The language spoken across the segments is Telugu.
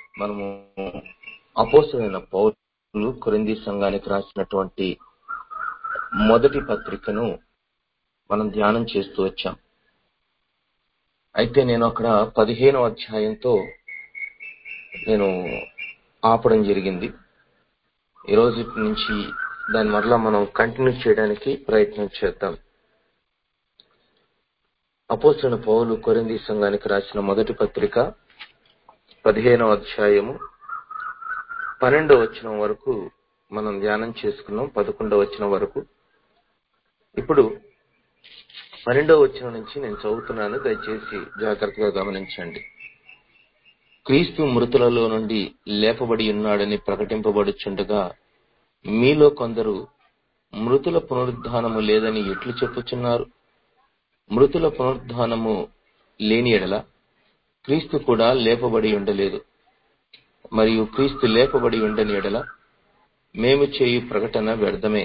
మనము అపోసరైన పౌరులు కొరింది సంఘానికి రాసినటువంటి మొదటి పత్రికను మనం ధ్యానం చేస్తూ వచ్చాం అయితే నేను అక్కడ పదిహేనవ అధ్యాయంతో నేను ఆపడం జరిగింది ఈ రోజు నుంచి దాని మరలా మనం కంటిన్యూ చేయడానికి ప్రయత్నం చేద్దాం అపోసరైన పౌలు కొరింది సంఘానికి రాసిన మొదటి పత్రిక పదిహేనవ అధ్యాయము పన్నెండవ వచనం వరకు మనం ధ్యానం చేసుకున్నాం పదకొండవ వచనం వరకు ఇప్పుడు పన్నెండవ వచనం నుంచి నేను చదువుతున్నాను దయచేసి జాగ్రత్తగా గమనించండి క్రీస్తు మృతులలో నుండి లేపబడి ఉన్నాడని ప్రకటింపబడుచుండగా మీలో కొందరు మృతుల పునరుద్ధానము లేదని ఎట్లు చెప్పుచున్నారు మృతుల పునరుద్ధానము లేని ఎడల క్రీస్తు కూడా లేపబడి ఉండలేదు మరియు క్రీస్తు లేపబడి ఉండని ఎడల మేము చేయు ప్రకటన వ్యర్థమే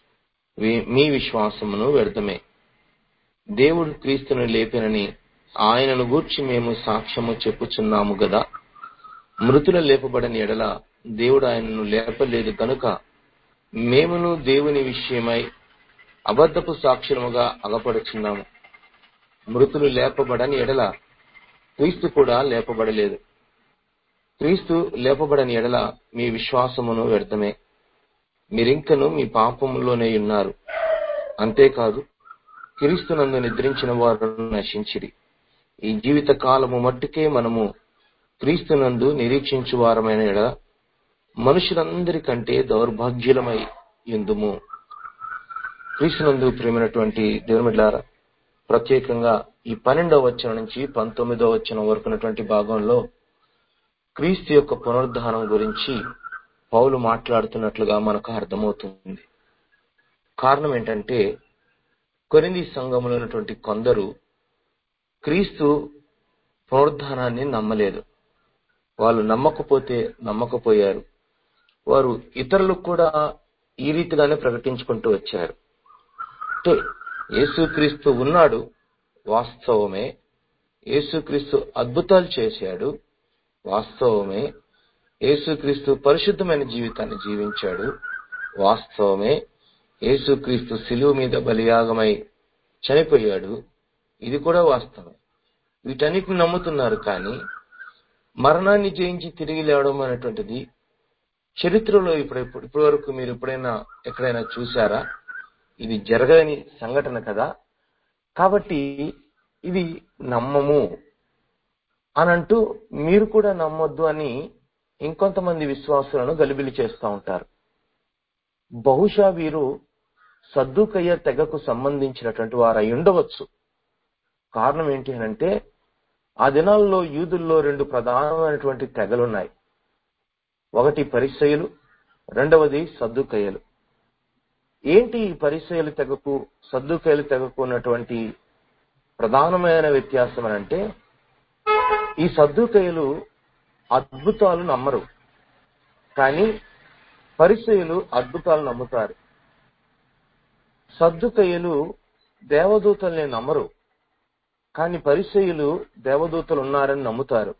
మీ విశ్వాసమును వ్యర్థమే దేవుడు క్రీస్తును లేపినని ఆయనను గూర్చి మేము సాక్ష్యము చెప్పుచున్నాము గదా మృతుల లేపబడని ఎడల దేవుడు ఆయనను లేపలేదు కనుక మేమును దేవుని విషయమై అబద్ధపు సాక్షులముగా అగపడుచున్నాము మృతులు లేపబడని ఎడల క్రీస్తు కూడా లేపబడలేదు క్రీస్తు లేపబడని ఎడల మీ విశ్వాసమును వ్యర్థమే మీరింకను మీ పాపములోనే ఉన్నారు అంతేకాదు క్రీస్తునందు నిద్రించిన వారు నశించిరి ఈ జీవిత కాలము మట్టుకే మనము క్రీస్తునందు నిరీక్షించు వారమైన ఎడల మనుషులందరికంటే దౌర్భాగ్యులమై ఎందుము క్రీస్తునందు ప్రేమైనటువంటి దేవుమిడ్లారా ప్రత్యేకంగా ఈ పన్నెండవ వచనం నుంచి పంతొమ్మిదవ వచనం వరకు ఉన్నటువంటి భాగంలో క్రీస్తు యొక్క పునరుద్ధానం గురించి పౌలు మాట్లాడుతున్నట్లుగా మనకు అర్థమవుతుంది కారణం ఏంటంటే కొరింది సంఘంలో ఉన్నటువంటి కొందరు క్రీస్తు పునరుద్ధానాన్ని నమ్మలేదు వాళ్ళు నమ్మకపోతే నమ్మకపోయారు వారు ఇతరులకు కూడా ఈ రీతిగానే ప్రకటించుకుంటూ వచ్చారు అంటే యేసుక్రీస్తు ఉన్నాడు వాస్తవమే యేసుక్రీస్తు అద్భుతాలు చేశాడు వాస్తవమే యేసుక్రీస్తు పరిశుద్ధమైన జీవితాన్ని జీవించాడు వాస్తవమే యేసుక్రీస్తు శిలువు మీద బలియాగమై చనిపోయాడు ఇది కూడా వాస్తవం వీటన్నిటిని నమ్ముతున్నారు కానీ మరణాన్ని జయించి తిరిగి లేవడం అనేటువంటిది చరిత్రలో ఇప్పుడు ఇప్పటి వరకు మీరు ఎప్పుడైనా ఎక్కడైనా చూసారా ఇది జరగని సంఘటన కదా కాబట్టి ఇది నమ్మము అని అంటూ మీరు కూడా నమ్మొద్దు అని ఇంకొంతమంది విశ్వాసులను గలిబిలి చేస్తూ ఉంటారు బహుశా వీరు సద్దుకయ్య తెగకు సంబంధించినటువంటి వారు అయి ఉండవచ్చు కారణం ఏంటి అంటే ఆ దినాల్లో యూదుల్లో రెండు ప్రధానమైనటువంటి తెగలున్నాయి ఒకటి పరిసయులు రెండవది సద్దుకయ్యలు ఏంటి ఈ పరిసయులు తెగకు సద్దుకయ్యలు తెగకు ఉన్నటువంటి ప్రధానమైన వ్యత్యాసం అని అంటే ఈ సద్దుకయ్యలు అద్భుతాలు నమ్మరు కానీ పరిసయులు అద్భుతాలు నమ్ముతారు సద్దుకయ్యలు దేవదూతల్ని నమ్మరు కానీ పరిసయులు దేవదూతలు ఉన్నారని నమ్ముతారు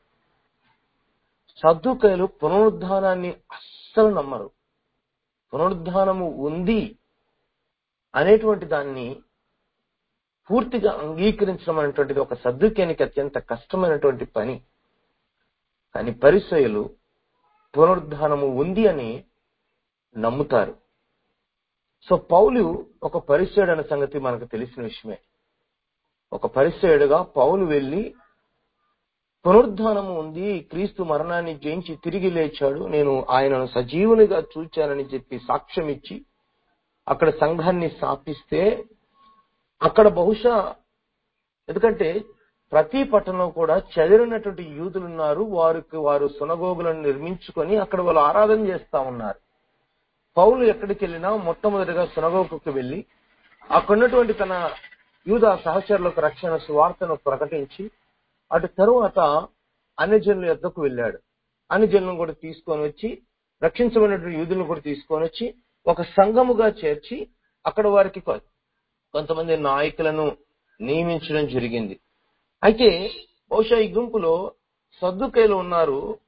సద్దుకయ్యలు పునరుద్ధానాన్ని అస్సలు నమ్మరు పునరుద్ధానము ఉంది అనేటువంటి దాన్ని పూర్తిగా అంగీకరించడం అనేటువంటిది ఒక సద్దుకేనికి అత్యంత కష్టమైనటువంటి పని కానీ పరిసయులు పునరుద్ధానము ఉంది అని నమ్ముతారు సో పౌలు ఒక పరిచయుడు అనే సంగతి మనకు తెలిసిన విషయమే ఒక పరిచయుడుగా పౌలు వెళ్లి పునరుద్ధానము ఉంది క్రీస్తు మరణాన్ని జయించి తిరిగి లేచాడు నేను ఆయనను సజీవునిగా చూచానని చెప్పి సాక్ష్యం ఇచ్చి అక్కడ సంఘాన్ని స్థాపిస్తే అక్కడ బహుశా ఎందుకంటే ప్రతి పట్టణంలో కూడా చెదిరినటువంటి యూదులు ఉన్నారు వారికి వారు సునగోగులను నిర్మించుకొని అక్కడ వాళ్ళు ఆరాధన చేస్తా ఉన్నారు పౌలు ఎక్కడికి వెళ్ళినా మొట్టమొదటిగా సునగోగుకు వెళ్లి అక్కడున్నటువంటి తన యూద సహచరులకు రక్షణ సువార్తను ప్రకటించి అటు తరువాత అన్యజనుల యొద్దకు వెళ్ళాడు అన్యజనులను కూడా తీసుకొని వచ్చి రక్షించబడినటువంటి యూదులను కూడా తీసుకొని వచ్చి ఒక సంఘముగా చేర్చి అక్కడ వారికి కొంతమంది నాయకులను నియమించడం జరిగింది అయితే బహుశా ఈ గుంపులో సద్దుకైలు ఉన్నారు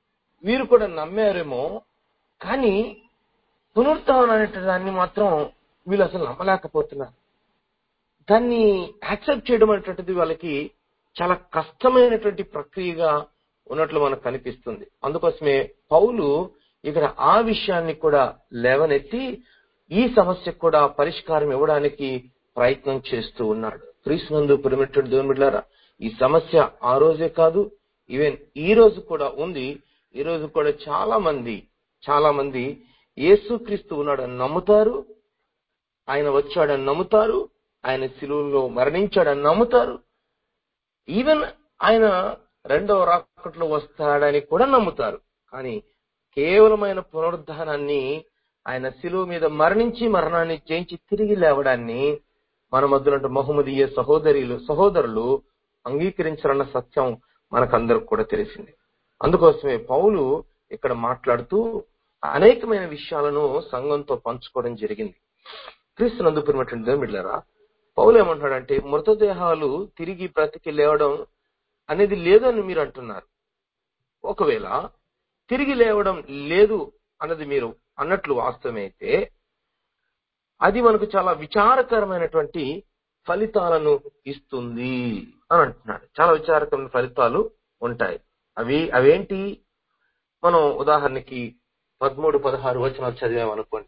వీరు కూడా నమ్మారేమో కానీ పునరుత్థానం అనే దాన్ని మాత్రం వీళ్ళు అసలు నమ్మలేకపోతున్నారు దాన్ని యాక్సెప్ట్ చేయడం అనేటువంటిది వాళ్ళకి చాలా కష్టమైనటువంటి ప్రక్రియగా ఉన్నట్లు మనకు కనిపిస్తుంది అందుకోసమే పౌలు ఇక్కడ ఆ విషయాన్ని కూడా లేవనెత్తి ఈ సమస్యకు కూడా పరిష్కారం ఇవ్వడానికి ప్రయత్నం చేస్తూ ఉన్నాడు క్రీస్తునందు పురిమినటువంటి దేవుని బిడ్డలారా ఈ సమస్య ఆ రోజే కాదు ఈవెన్ ఈ రోజు కూడా ఉంది ఈ రోజు కూడా చాలా మంది చాలా మంది యేసుక్రీస్తు ఉన్నాడని నమ్ముతారు ఆయన వచ్చాడని నమ్ముతారు ఆయన శిలువలో మరణించాడని నమ్ముతారు ఈవెన్ ఆయన రెండవ రాకట్లో వస్తాడని కూడా నమ్ముతారు కానీ కేవలమైన పునరుద్ధానాన్ని ఆయన శిలువ మీద మరణించి మరణాన్ని జయించి తిరిగి లేవడాన్ని మన మధ్యలో మహమ్మదీయ సహోదరులు సహోదరులు అంగీకరించాలన్న సత్యం మనకందరికి కూడా తెలిసింది అందుకోసమే పౌలు ఇక్కడ మాట్లాడుతూ అనేకమైన విషయాలను సంఘంతో పంచుకోవడం జరిగింది క్రీస్తు నందుకున్నటువంటి దేవుమిళ్ళరా పౌలు ఏమంటాడంటే మృతదేహాలు తిరిగి బ్రతికి లేవడం అనేది లేదని మీరు అంటున్నారు ఒకవేళ తిరిగి లేవడం లేదు అన్నది మీరు అన్నట్లు వాస్తవమైతే అది మనకు చాలా విచారకరమైనటువంటి ఫలితాలను ఇస్తుంది అని అంటున్నాడు చాలా విచారకరమైన ఫలితాలు ఉంటాయి అవి అవేంటి మనం ఉదాహరణకి పదమూడు పదహారు వచనాలు చదివామనుకోండి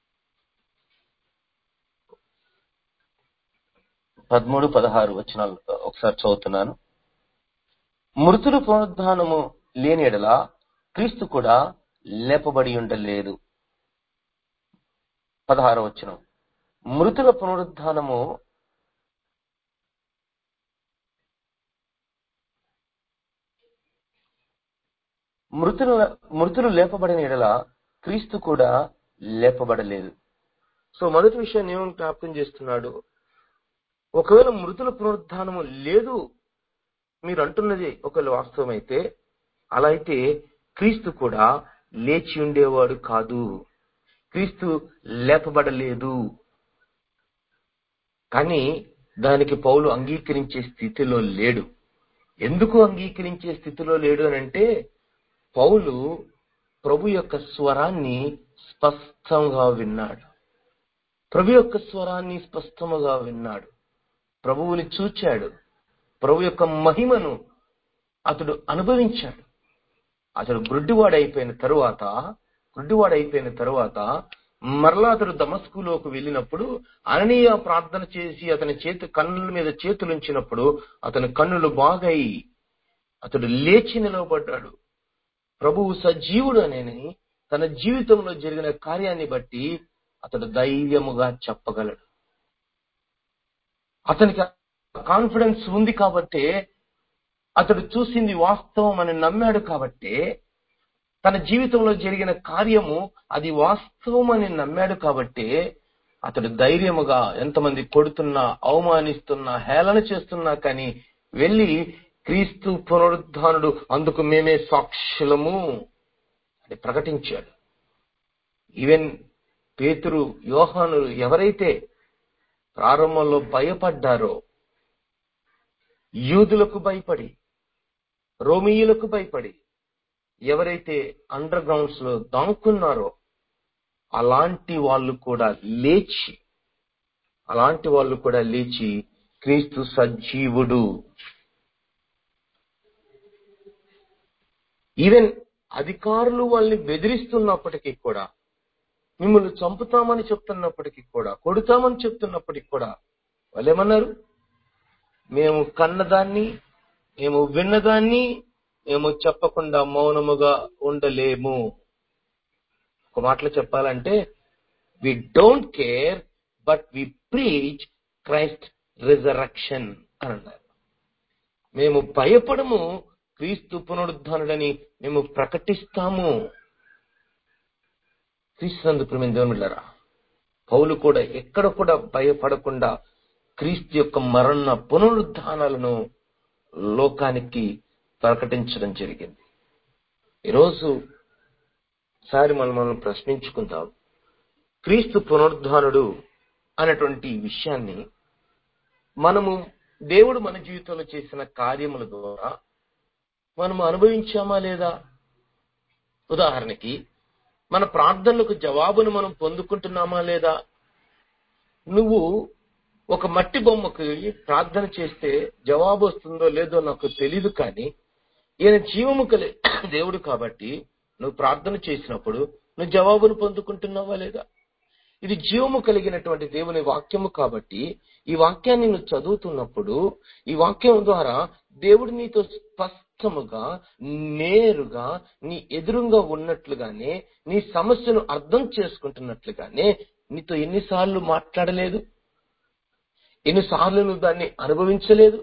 పదమూడు పదహారు వచనాలు ఒకసారి చదువుతున్నాను మృతుల పునరుద్ధానము లేని ఎడల క్రీస్తు కూడా లేపబడి ఉండలేదు పదహార వచనం మృతుల పునరుద్ధానము మృతుల మృతులు లేపబడిన ఎడల క్రీస్తు కూడా లేపబడలేదు సో మొదటి విషయాన్ని ఏమని జ్ఞాపకం చేస్తున్నాడు ఒకవేళ మృతుల పునరుద్ధానము లేదు మీరు అంటున్నది ఒకవేళ వాస్తవమైతే అలా అయితే క్రీస్తు కూడా లేచి ఉండేవాడు కాదు క్రీస్తు లేపబడలేదు కానీ దానికి పౌలు అంగీకరించే స్థితిలో లేడు ఎందుకు అంగీకరించే స్థితిలో లేడు అని అంటే పౌలు ప్రభు యొక్క స్వరాన్ని స్పష్టంగా విన్నాడు ప్రభు యొక్క స్వరాన్ని స్పష్టముగా విన్నాడు ప్రభువుని చూచాడు ప్రభు యొక్క మహిమను అతడు అనుభవించాడు అతడు గుడ్డివాడైపోయిన తరువాత గుడ్డివాడైపోయిన తరువాత మరలా అతడు దమస్కులోకి వెళ్ళినప్పుడు అననీయ ప్రార్థన చేసి అతని చేతి కన్నుల మీద చేతులుంచినప్పుడు అతని కన్నులు బాగాయి అతడు లేచి నిలవబడ్డాడు ప్రభువు సజీవుడు అనేని తన జీవితంలో జరిగిన కార్యాన్ని బట్టి అతడు ధైర్యముగా చెప్పగలడు అతనికి కాన్ఫిడెన్స్ ఉంది కాబట్టి అతడు చూసింది వాస్తవం అని నమ్మాడు కాబట్టి తన జీవితంలో జరిగిన కార్యము అది వాస్తవం అని నమ్మాడు కాబట్టి అతడు ధైర్యముగా ఎంతమంది కొడుతున్నా అవమానిస్తున్నా హేళన చేస్తున్నా కానీ వెళ్ళి క్రీస్తు పునరుద్ధానుడు అందుకు మేమే సాక్షులము అని ప్రకటించాడు ఈవెన్ పేతురు యోహానులు ఎవరైతే ప్రారంభంలో భయపడ్డారో యూదులకు భయపడి రోమియులకు భయపడి ఎవరైతే అండర్ గ్రౌండ్స్ లో దాంకున్నారో అలాంటి వాళ్ళు కూడా లేచి అలాంటి వాళ్ళు కూడా లేచి క్రీస్తు సజీవుడు ఈవెన్ అధికారులు వాళ్ళని బెదిరిస్తున్నప్పటికీ కూడా మిమ్మల్ని చంపుతామని చెప్తున్నప్పటికీ కూడా కొడుతామని చెప్తున్నప్పటికీ కూడా వాళ్ళు ఏమన్నారు మేము కన్నదాన్ని మేము విన్నదాన్ని మేము చెప్పకుండా మౌనముగా ఉండలేము ఒక మాటలో చెప్పాలంటే we don't care but we preach Christ resurrection అని అన్నారు మేము భయపడము క్రీస్తు పునరుద్ధానుడని మేము ప్రకటిస్తాము క్రీస్తునందు ప్రేమ దేవునిలరా పౌలు కూడా ఎక్కడ కూడా భయపడకుండా క్రీస్తు యొక్క మరణ పునరుద్ధానాలను లోకానికి ప్రకటించడం జరిగింది ఈరోజు సారి మనం మనం ప్రశ్నించుకుందాం క్రీస్తు పునరుద్ధానుడు అనేటువంటి విషయాన్ని మనము దేవుడు మన జీవితంలో చేసిన కార్యముల ద్వారా మనము అనుభవించామా లేదా ఉదాహరణకి మన ప్రార్థనలకు జవాబును మనం పొందుకుంటున్నామా లేదా నువ్వు ఒక మట్టి బొమ్మకి ప్రార్థన చేస్తే జవాబు వస్తుందో లేదో నాకు తెలీదు కానీ ఈయన జీవము కలి దేవుడు కాబట్టి నువ్వు ప్రార్థన చేసినప్పుడు నువ్వు జవాబును పొందుకుంటున్నావా లేదా ఇది జీవము కలిగినటువంటి దేవుని వాక్యము కాబట్టి ఈ వాక్యాన్ని నువ్వు చదువుతున్నప్పుడు ఈ వాక్యం ద్వారా దేవుడు నీతో స్పష్టముగా నేరుగా నీ ఎదురుగా ఉన్నట్లుగానే నీ సమస్యను అర్థం చేసుకుంటున్నట్లుగానే నీతో ఎన్నిసార్లు మాట్లాడలేదు ఎన్నిసార్లు నువ్వు దాన్ని అనుభవించలేదు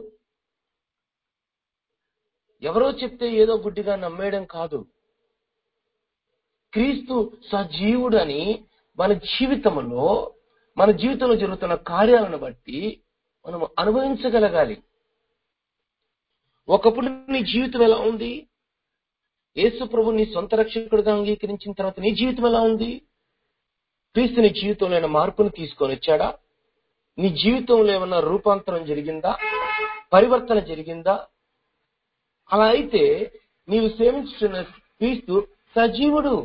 ఎవరో చెప్తే ఏదో గుడ్డిగా నమ్మేయడం కాదు క్రీస్తు సజీవుడని మన జీవితంలో మన జీవితంలో జరుగుతున్న కార్యాలను బట్టి మనం అనుభవించగలగాలి ఒకప్పుడు నీ జీవితం ఎలా ఉంది యేసు ప్రభు నీ సొంత రక్షకుడిగా అంగీకరించిన తర్వాత నీ జీవితం ఎలా ఉంది క్రీస్తు నీ జీవితంలో ఏమైనా మార్పును తీసుకొని వచ్చాడా నీ జీవితంలో ఏమన్నా రూపాంతరం జరిగిందా పరివర్తన జరిగిందా అలా అయితే నీవు సేవించుతున్న క్రీస్తు సజీవుడు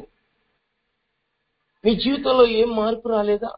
నీ జీవితంలో ఏం మార్పు రాలేదా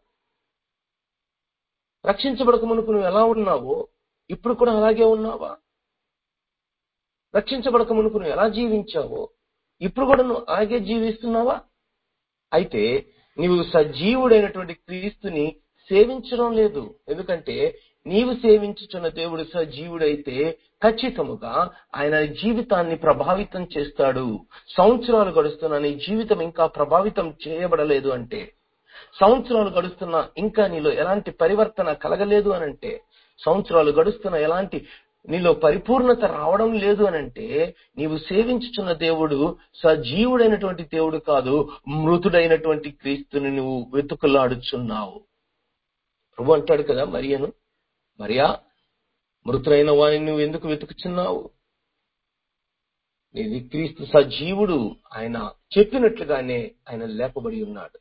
రక్షించబడక మునుపు నువ్వు ఎలా ఉన్నావో ఇప్పుడు కూడా అలాగే ఉన్నావా రక్షించబడక మునుపు నువ్వు ఎలా జీవించావో ఇప్పుడు కూడా నువ్వు అలాగే జీవిస్తున్నావా అయితే నీవు సజీవుడైనటువంటి క్రీస్తుని సేవించడం లేదు ఎందుకంటే నీవు సేవించుచున్న దేవుడు సజీవుడైతే ఖచ్చితముగా ఆయన జీవితాన్ని ప్రభావితం చేస్తాడు సంవత్సరాలు గడుస్తున్న నీ జీవితం ఇంకా ప్రభావితం చేయబడలేదు అంటే సంవత్సరాలు గడుస్తున్నా ఇంకా నీలో ఎలాంటి పరివర్తన కలగలేదు అని అంటే సంవత్సరాలు గడుస్తున్న ఎలాంటి నీలో పరిపూర్ణత రావడం లేదు అని అంటే నీవు సేవించుచున్న దేవుడు సజీవుడైనటువంటి దేవుడు కాదు మృతుడైనటువంటి క్రీస్తుని నువ్వు వెతుకులాడుచున్నావు ప్రభు అంటాడు కదా మరియను మరియా మృతులైన వారిని నువ్వు ఎందుకు వెతుకుచున్నావు నీది క్రీస్తు సజీవుడు ఆయన చెప్పినట్లుగానే ఆయన లేపబడి ఉన్నాడు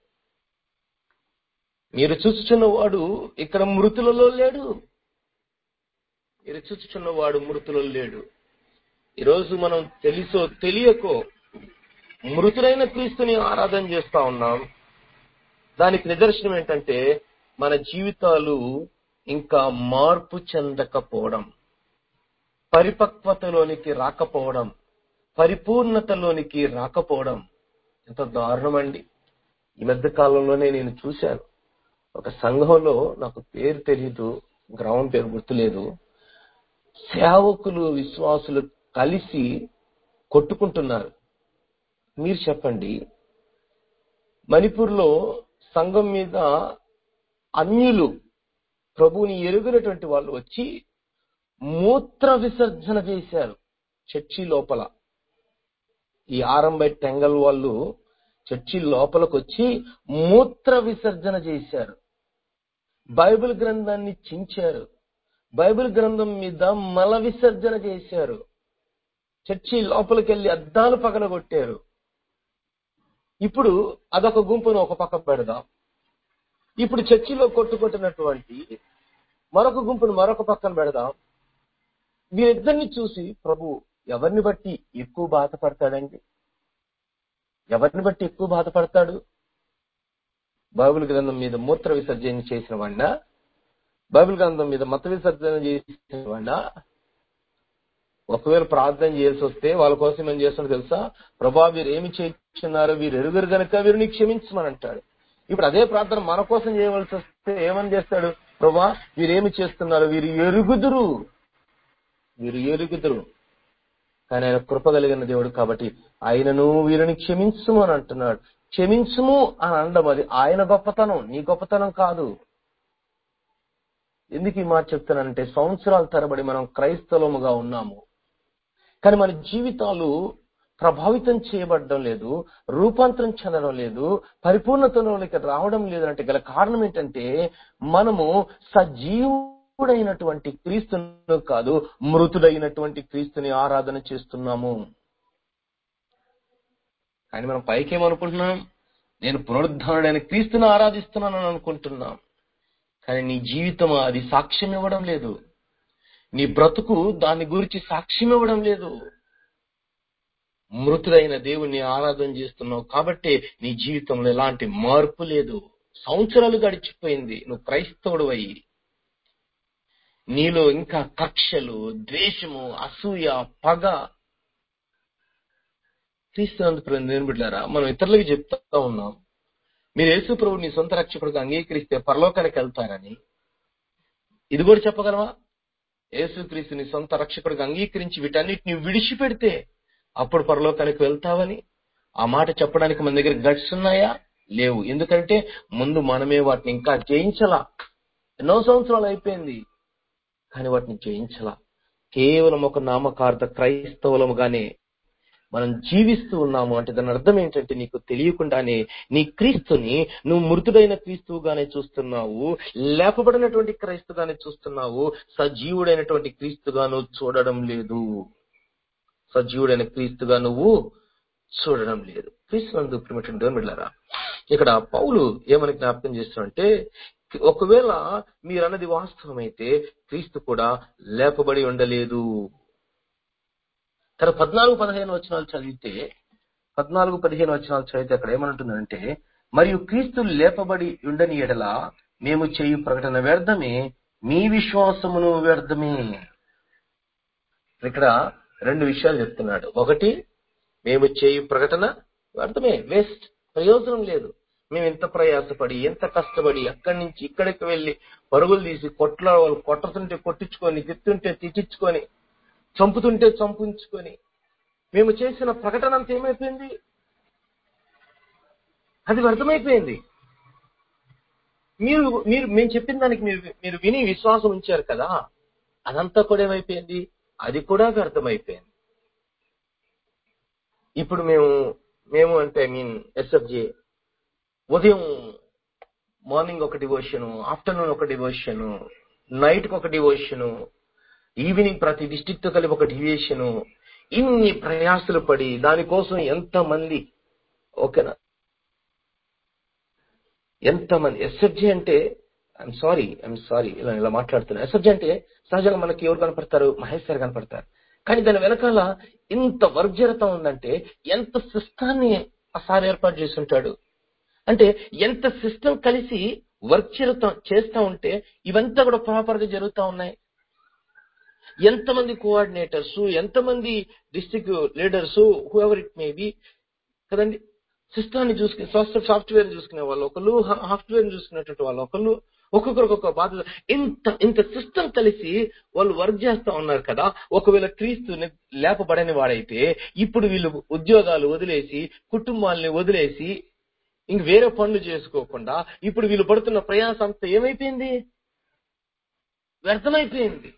మీరు చూచుచున్నవాడు ఇక్కడ మృతులలో లేడు మీరు చూచుచున్నవాడు మృతులలో లేడు ఈరోజు మనం తెలుసో తెలియకో మృతులైన క్రీస్తుని ఆరాధన చేస్తా ఉన్నాం దానికి నిదర్శనం ఏంటంటే మన జీవితాలు ఇంకా మార్పు చెందకపోవడం పరిపక్వతలోనికి రాకపోవడం పరిపూర్ణతలోనికి రాకపోవడం ఎంత దారుణం అండి ఈ మధ్య కాలంలోనే నేను చూశాను ఒక సంఘంలో నాకు పేరు తెలీదు గ్రామం పేరు గుర్తులేదు సేవకులు విశ్వాసులు కలిసి కొట్టుకుంటున్నారు మీరు చెప్పండి మణిపూర్లో సంఘం మీద అన్యులు ప్రభువుని ఎరుగినటువంటి వాళ్ళు వచ్చి మూత్ర విసర్జన చేశారు చర్చి లోపల ఈ ఆరంభై టెంగల్ వాళ్ళు చర్చి లోపలికి వచ్చి మూత్ర విసర్జన చేశారు బైబిల్ గ్రంథాన్ని చించారు బైబిల్ గ్రంథం మీద మల విసర్జన చేశారు చర్చి లోపలికి వెళ్ళి అద్దాలు పగలగొట్టారు ఇప్పుడు అదొక గుంపును ఒక పక్క పెడదాం ఇప్పుడు చర్చిలో కొట్టుకొట్టినటువంటి మరొక గుంపును మరొక పక్కన పెడదాం వీరిద్దరిని చూసి ప్రభు ఎవరిని బట్టి ఎక్కువ బాధపడతాడండి ఎవరిని బట్టి ఎక్కువ బాధపడతాడు బైబిల్ గ్రంథం మీద మూత్ర విసర్జన చేసిన వాడినా బైబిల్ గ్రంథం మీద మత విసర్జన చేసిన వాడినా ఒకవేళ ప్రార్థన చేయాల్సి వస్తే వాళ్ళ కోసం ఏం చేస్తున్నా తెలుసా ప్రభా వీరు ఏమి చేస్తున్నారు వీరు ఎరుగురు గనక వీరిని క్షమించమని అంటాడు ఇప్పుడు అదే ప్రార్థన మన కోసం చేయవలసి వస్తే ఏమని చేస్తాడు ప్రభా వీరేమి చేస్తున్నారు వీరు ఎరుగుదురు వీరు ఎరుగుదురు కానీ ఆయన కృప కలిగిన దేవుడు కాబట్టి ఆయనను వీరిని క్షమించుము అని అంటున్నాడు క్షమించుము అని అనడం అది ఆయన గొప్పతనం నీ గొప్పతనం కాదు ఎందుకు ఈ మాట చెప్తున్నానంటే సంవత్సరాల తరబడి మనం క్రైస్తవముగా ఉన్నాము కానీ మన జీవితాలు ప్రభావితం చేయబడడం లేదు రూపాంతరం చెందడం లేదు పరిపూర్ణతలోనికి రావడం లేదు అంటే గల కారణం ఏంటంటే మనము సజీవుడైనటువంటి క్రీస్తును కాదు మృతుడైనటువంటి క్రీస్తుని ఆరాధన చేస్తున్నాము కానీ మనం పైకేమనుకుంటున్నాం నేను పునరుద్ధానుడైన క్రీస్తుని ఆరాధిస్తున్నానని అనుకుంటున్నాం కానీ నీ జీవితం అది సాక్ష్యం ఇవ్వడం లేదు నీ బ్రతుకు దాని గురించి సాక్ష్యం ఇవ్వడం లేదు మృతుడైన దేవుణ్ణి ఆరాధన చేస్తున్నావు కాబట్టి నీ జీవితంలో ఎలాంటి మార్పు లేదు సంవత్సరాలు గడిచిపోయింది నువ్వు క్రైస్తవుడు అయ్యి నీలో ఇంకా కక్షలు ద్వేషము అసూయ పగ క్రీస్తునందు నేను బిడ్డారా మనం ఇతరులకి చెప్తా ఉన్నాం మీరు యేసు ప్రభు నీ సొంత రక్షకుడిగా అంగీకరిస్తే పరలోకానికి వెళ్తారని ఇది కూడా చెప్పగలవా యేసుక్రీస్తు నీ సొంత రక్షకుడిగా అంగీకరించి వీటన్నిటిని విడిచిపెడితే అప్పుడు పరలోకానికి వెళ్తావని ఆ మాట చెప్పడానికి మన దగ్గర గట్స్ ఉన్నాయా లేవు ఎందుకంటే ముందు మనమే వాటిని ఇంకా జయించలా ఎన్నో సంవత్సరాలు అయిపోయింది కానీ వాటిని జయించలా కేవలం ఒక నామకార్థ క్రైస్తవులముగానే మనం జీవిస్తూ ఉన్నాము అంటే దాని అర్థం ఏంటంటే నీకు తెలియకుండానే నీ క్రీస్తుని నువ్వు మృతుడైన క్రీస్తువుగానే చూస్తున్నావు లేపబడినటువంటి క్రైస్తుగానే చూస్తున్నావు సజీవుడైనటువంటి క్రీస్తుగా నువ్వు చూడడం లేదు సజీవుడైన క్రీస్తుగా నువ్వు చూడడం లేదు క్రీస్తునందు ప్రిమిటెంట్ మిళ్ళరా ఇక్కడ పౌలు ఏమని జ్ఞాపకం చేస్తున్నాడంటే ఒకవేళ మీరు అన్నది వాస్తవమైతే క్రీస్తు కూడా లేపబడి ఉండలేదు తర్వాత పద్నాలుగు పదిహేను వచనాలు చదివితే పద్నాలుగు పదిహేను వచనాలు చదివితే అక్కడ ఏమంటుందంటే మరియు క్రీస్తు లేపబడి ఉండని ఎడల మేము చేయు ప్రకటన వ్యర్థమే మీ విశ్వాసమును వ్యర్థమే ఇక్కడ రెండు విషయాలు చెప్తున్నాడు ఒకటి మేము చేయు ప్రకటన వ్యర్థమే వేస్ట్ ప్రయోజనం లేదు మేము ఎంత ప్రయాసపడి ఎంత కష్టపడి అక్కడి నుంచి ఇక్కడికి వెళ్లి పరుగులు తీసి కొట్ల వాళ్ళు కొట్టుతుంటే కొట్టించుకొని తిట్టుంటే తిట్టించుకొని చంపుతుంటే చంపించుకొని మేము చేసిన ప్రకటన అంతా ఏమైపోయింది అది వ్యర్థమైపోయింది మీరు మీరు మేము చెప్పిన దానికి మీరు మీరు విని విశ్వాసం ఉంచారు కదా అదంతా కూడా ఏమైపోయింది అది కూడా వ్యర్థమైపోయింది ఇప్పుడు మేము మేము అంటే ఐ మీన్ ఎస్ఎఫ్జే ఉదయం మార్నింగ్ ఒక డివోషను ఆఫ్టర్నూన్ ఒక డివోషను నైట్ ఒక డివోషను ఈవినింగ్ ప్రతి డిస్టిక్ తో కలిపి ఒక డివియేషను ఇన్ని ప్రయాసలు పడి దానికోసం ఎంతమంది ఓకేనా ఎంతమంది ఎస్ఎఫ్జి అంటే ఐఎమ్ సారీ ఐఎమ్ సారీ ఇలా ఇలా మాట్లాడుతున్నా ఎస్ఎఫ్జి అంటే సహజంగా మనకి ఎవరు కనపడతారు మహేష్ గారు కనపడతారు కానీ దాని వెనకాల ఇంత వర్క్ జరుగుతా ఉందంటే ఎంత సిస్టాన్ని ఆ సార్ ఏర్పాటు చేసి ఉంటాడు అంటే ఎంత సిస్టమ్ కలిసి వర్క్ జరుగుతా చేస్తా ఉంటే ఇవంతా కూడా ప్రాపర్ గా జరుగుతా ఉన్నాయి ఎంతమంది కోఆర్డినేటర్స్ ఎంతమంది district leaders whoever it may be కదండి సిస్టాన్ని చూసుకునే సాఫ్ట్వేర్ సాఫ్ట్వేర్ చూసుకునే వాళ్ళు ఒకళ్ళు సాఫ్ట్వేర్ చూసుకునేటువంటి వాళ్ళు ఒకళ్ళు ఒక్కొక్కరికి ఒక్కొక్క బాధ్యత ఇంత ఇంత సిస్టమ్ కలిసి వాళ్ళు వర్క్ చేస్తా ఉన్నారు కదా ఒకవేళ క్రీస్తు లేపబడని వాడైతే ఇప్పుడు వీళ్ళు ఉద్యోగాలు వదిలేసి కుటుంబాలని వదిలేసి ఇంక వేరే పనులు చేసుకోకుండా ఇప్పుడు వీళ్ళు పడుతున్న ప్రయాసం అంతా ఏమైపోయింది వ్యర్థమైపోయింది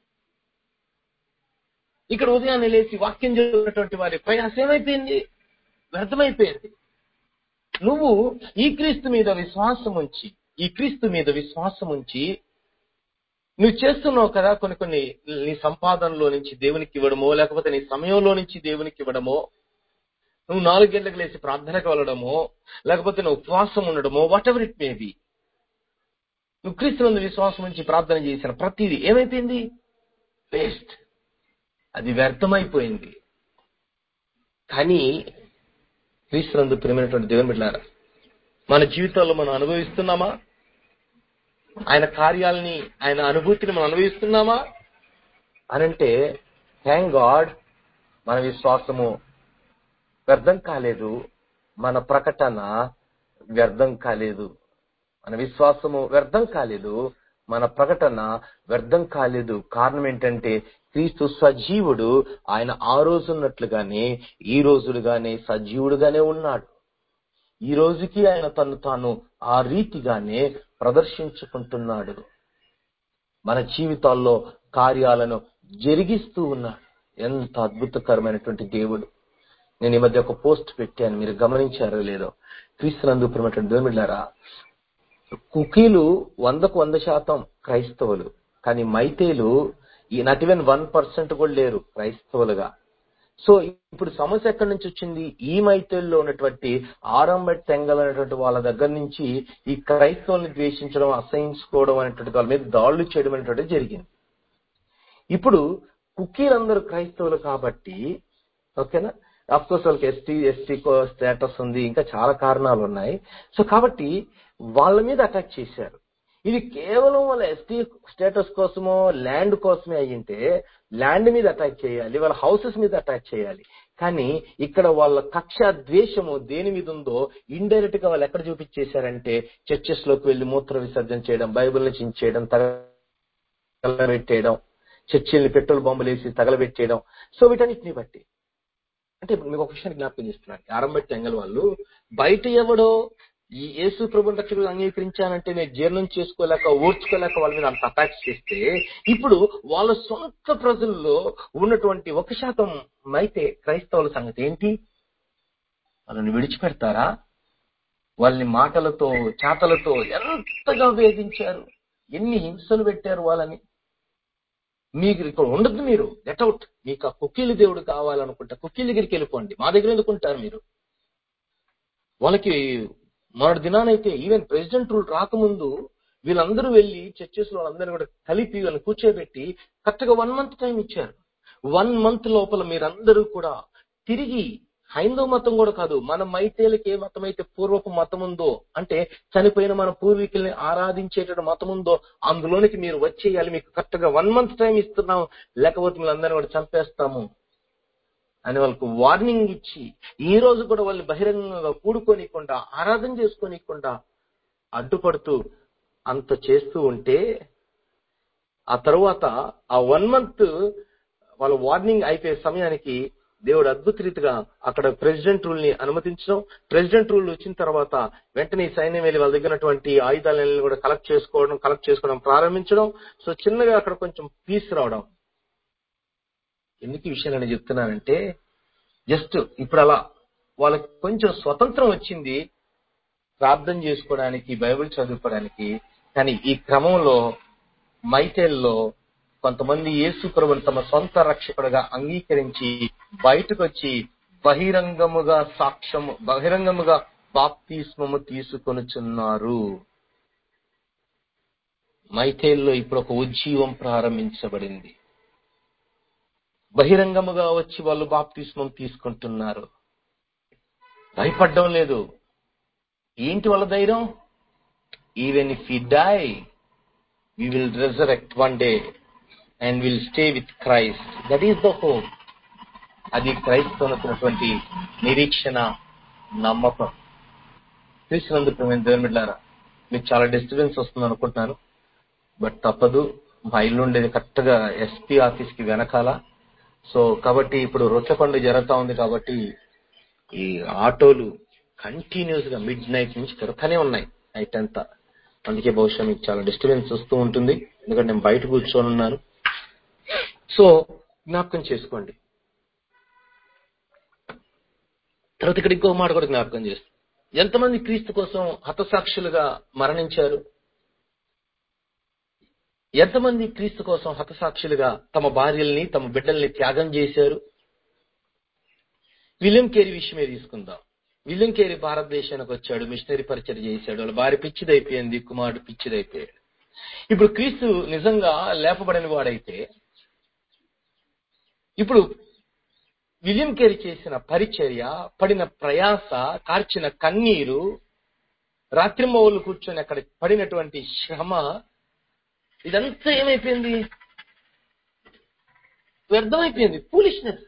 ఇక్కడ ఉదయాన్నే లేచి వాక్యం చదివినటువంటి వారి ప్రయాసం ఏమైపోయింది వ్యర్థమైపోయింది నువ్వు ఈ క్రీస్తు మీద విశ్వాసం ఉంచి ఈ క్రీస్తు మీద విశ్వాసం ఉంచి నువ్వు చేస్తున్నావు కదా కొన్ని కొన్ని నీ సంపాదనలో నుంచి దేవునికి ఇవ్వడమో లేకపోతే నీ సమయంలో నుంచి దేవునికి ఇవ్వడమో నువ్వు నాలుగు గంటలకు లేచి ప్రార్థనకు వెళ్ళడమో లేకపోతే నువ్వు ఉపవాసం ఉండడమో whatever it may be నువ్వు క్రీస్తునందు విశ్వాసం నుంచి ప్రార్థన చేసిన ప్రతిదీ ఏమైపోయింది వేస్ట్ అది వ్యర్థమైపోయింది కానీ క్రీస్తునందు ప్రేమైనటువంటి దేవుని బిడ్డారా మన జీవితాల్లో మనం అనుభవిస్తున్నామా ఆయన కార్యాలని ఆయన అనుభూతిని మనం అనుభవిస్తున్నామా అనంటే థ్యాంక్ గాడ్ మన విశ్వాసము వ్యర్థం కాలేదు మన ప్రకటన వ్యర్థం కాలేదు మన విశ్వాసము వ్యర్థం కాలేదు మన ప్రకటన వ్యర్థం కాలేదు కారణం ఏంటంటే క్రీస్తు సజీవుడు ఆయన ఆ రోజు ఉన్నట్లుగానే ఈ రోజులుగానే సజీవుడుగానే ఉన్నాడు ఈ రోజుకి ఆయన తను తాను ఆ రీతిగానే ప్రదర్శించుకుంటున్నాడు మన జీవితాల్లో కార్యాలను జరిగిస్తూ ఉన్నాడు ఎంత అద్భుతకరమైనటువంటి దేవుడు నేను ఈ మధ్య ఒక పోస్ట్ పెట్టాను మీరు గమనించారో లేదో క్రీస్తునందు ప్రేమటువంటి దేవుమిళ్ళారా కుకీలు వందకు వంద శాతం క్రైస్తవులు కానీ మైతేలు ఈ నాట్ ఈవెన్ వన్ పర్సెంట్ కూడా లేరు క్రైస్తవులుగా సో ఇప్పుడు సమస్య ఎక్కడి నుంచి వచ్చింది ఈ మైతేల్లో ఉన్నటువంటి ఆరంభ తెంగలు అనేటువంటి వాళ్ళ దగ్గర నుంచి ఈ క్రైస్తవుల్ని ద్వేషించడం అసహించుకోవడం అనేటువంటి వాళ్ళ మీద దాడులు చేయడం అనేటువంటి జరిగింది ఇప్పుడు కుకీలందరూ క్రైస్తవులు కాబట్టి ఓకేనా కోర్స్ వాళ్ళకి ఎస్టీ ఎస్టీ స్టేటస్ ఉంది ఇంకా చాలా కారణాలు ఉన్నాయి సో కాబట్టి వాళ్ళ మీద అటాక్ చేశారు ఇది కేవలం వాళ్ళ ఎస్టీ స్టేటస్ కోసమో ల్యాండ్ కోసమే అయ్యింటే ల్యాండ్ మీద అటాక్ చేయాలి వాళ్ళ హౌసెస్ మీద అటాక్ చేయాలి కానీ ఇక్కడ వాళ్ళ కక్ష ద్వేషము దేని మీద ఉందో ఇండైరెక్ట్ గా వాళ్ళు ఎక్కడ చూపించేశారంటే చర్చెస్ లోకి వెళ్లి మూత్ర విసర్జన చేయడం బైబిల్ని చించేయడం తగలబెట్టేయడం చర్చిల్ని పెట్రోల్ బాంబులు వేసి తగలబెట్టేయడం సో వీటన్నిటిని బట్టి అంటే ఇప్పుడు మీకు ఒక విషయాన్ని జ్ఞాపకం చేస్తున్నాను ఆరంభట్టి ఎంగల్ వాళ్ళు బయట ఎవడో ఈ యేసు ప్రభు రక్షకుడు అంగీకరించానంటే నేను జీర్ణం చేసుకోలేక ఓర్చుకోలేక వాళ్ళ మీద అంత అటాక్స్ చేస్తే ఇప్పుడు వాళ్ళ సొంత ప్రజల్లో ఉన్నటువంటి ఒక శాతం అయితే క్రైస్తవుల సంగతి ఏంటి వాళ్ళని విడిచిపెడతారా వాళ్ళని మాటలతో చాతలతో ఎంతగా వేధించారు ఎన్ని హింసలు పెట్టారు వాళ్ళని మీకు ఇక్కడ ఉండద్దు మీరు గెట్ అవుట్ మీకు ఆ కుక్కీలు దేవుడు కావాలనుకుంటా కుక్కీల దగ్గరికి వెళ్ళిపోండి మా దగ్గర ఎందుకుంటారు మీరు వాళ్ళకి మొన్నటి దినానైతే ఈవెన్ ప్రెసిడెంట్ రూల్ రాకముందు వీళ్ళందరూ వెళ్లి చర్చెస్ లో అందరూ కూడా కలిపి వాళ్ళని కూర్చోబెట్టి కరెక్ట్ గా వన్ మంత్ టైం ఇచ్చారు వన్ మంత్ లోపల మీరందరూ కూడా తిరిగి హైందవ మతం కూడా కాదు మన మైతేలకి ఏ మతం అయితే పూర్వపు మతం ఉందో అంటే చనిపోయిన మన పూర్వీకుల్ని ఆరాధించేట మతం ఉందో అందులోనికి మీరు వచ్చేయాలి మీకు కరెక్ట్ గా వన్ మంత్ టైం ఇస్తున్నాం లేకపోతే మీరందరినీ కూడా చంపేస్తాము అని వాళ్ళకు వార్నింగ్ ఇచ్చి ఈ రోజు కూడా వాళ్ళని బహిరంగంగా కూడుకోనికుండా ఆరాధన చేసుకోనికుండా అడ్డుపడుతూ అంత చేస్తూ ఉంటే ఆ తరువాత ఆ వన్ మంత్ వాళ్ళ వార్నింగ్ అయిపోయే సమయానికి దేవుడు అద్భుత రీతిగా అక్కడ ప్రెసిడెంట్ రూల్ ని అనుమతించడం ప్రెసిడెంట్ రూల్ వచ్చిన తర్వాత వెంటనే ఈ సైన్యం వెళ్ళి వాళ్ళ దగ్గరటువంటి ఆయుధాలను కూడా కలెక్ట్ చేసుకోవడం కలెక్ట్ చేసుకోవడం ప్రారంభించడం సో చిన్నగా అక్కడ కొంచెం పీస్ రావడం ఎందుకు ఈ విషయాలు నేను చెప్తున్నానంటే జస్ట్ ఇప్పుడు అలా వాళ్ళకి కొంచెం స్వతంత్రం వచ్చింది ప్రార్థన చేసుకోవడానికి బైబిల్ చదువుకోవడానికి కానీ ఈ క్రమంలో మైటేల్లో కొంతమంది యేసు ప్రభుని తమ సొంత రక్షకుడుగా అంగీకరించి బయటకు వచ్చి బహిరంగముగా సాక్ష్యము బహిరంగముగా బాప్తిస్మము తీసుకొనుచున్నారు మైథేల్లో ఇప్పుడు ఒక ఉజ్జీవం ప్రారంభించబడింది బహిరంగముగా వచ్చి వాళ్ళు బాప్తిస్మం తీసుకుంటున్నారు భయపడడం లేదు ఏంటి వాళ్ళ ధైర్యం even if you die we will resurrect one day and will stay with Christ that is the hope అది క్రైస్తవునటువంటి నిరీక్షణ నమ్మకం చూసినందుకు మేము దేవుని బిడ్డారా మీకు చాలా డిస్టర్బెన్స్ వస్తుంది అనుకుంటున్నాను బట్ తప్పదు మా ఇల్లు ఉండేది కరెక్ట్ గా ఎస్పీ ఆఫీస్ కి వెనకాల సో కాబట్టి ఇప్పుడు రొట్టె పండుగ జరుగుతా ఉంది కాబట్టి ఈ ఆటోలు కంటిన్యూస్ గా మిడ్ నైట్ నుంచి తిరుగుతూనే ఉన్నాయి నైట్ అంతా అందుకే బహుశా మీకు చాలా డిస్టర్బెన్స్ వస్తూ ఉంటుంది ఎందుకంటే నేను బయట కూర్చొని ఉన్నాను సో జ్ఞాపకం చేసుకోండి తర్వాత ఇక్కడ ఇంకో మాట కూడా జ్ఞాపకం చేస్తాం ఎంతమంది క్రీస్తు కోసం హతసాక్షులుగా మరణించారు ఎంతమంది క్రీస్తు కోసం హతసాక్షులుగా తమ భార్యల్ని తమ బిడ్డల్ని త్యాగం చేశారు విలియం కేరీ విషయమే తీసుకుందాం విలియం కేరీ భారతదేశానికి వచ్చాడు మిషనరీ పరిచయం చేశాడు వాళ్ళ భార్య పిచ్చిదైపోయింది కుమారుడు పిచ్చిదైపోయాడు ఇప్పుడు క్రీస్తు నిజంగా లేపబడిన వాడైతే ఇప్పుడు విలియం కేరీ చేసిన పరిచర్య పడిన ప్రయాస కార్చిన కన్నీరు రాత్రింబవులు కూర్చొని అక్కడ పడినటువంటి శ్రమ ఇదంతా ఏమైపోయింది వ్యర్థమైపోయింది ఫూలిష్నెస్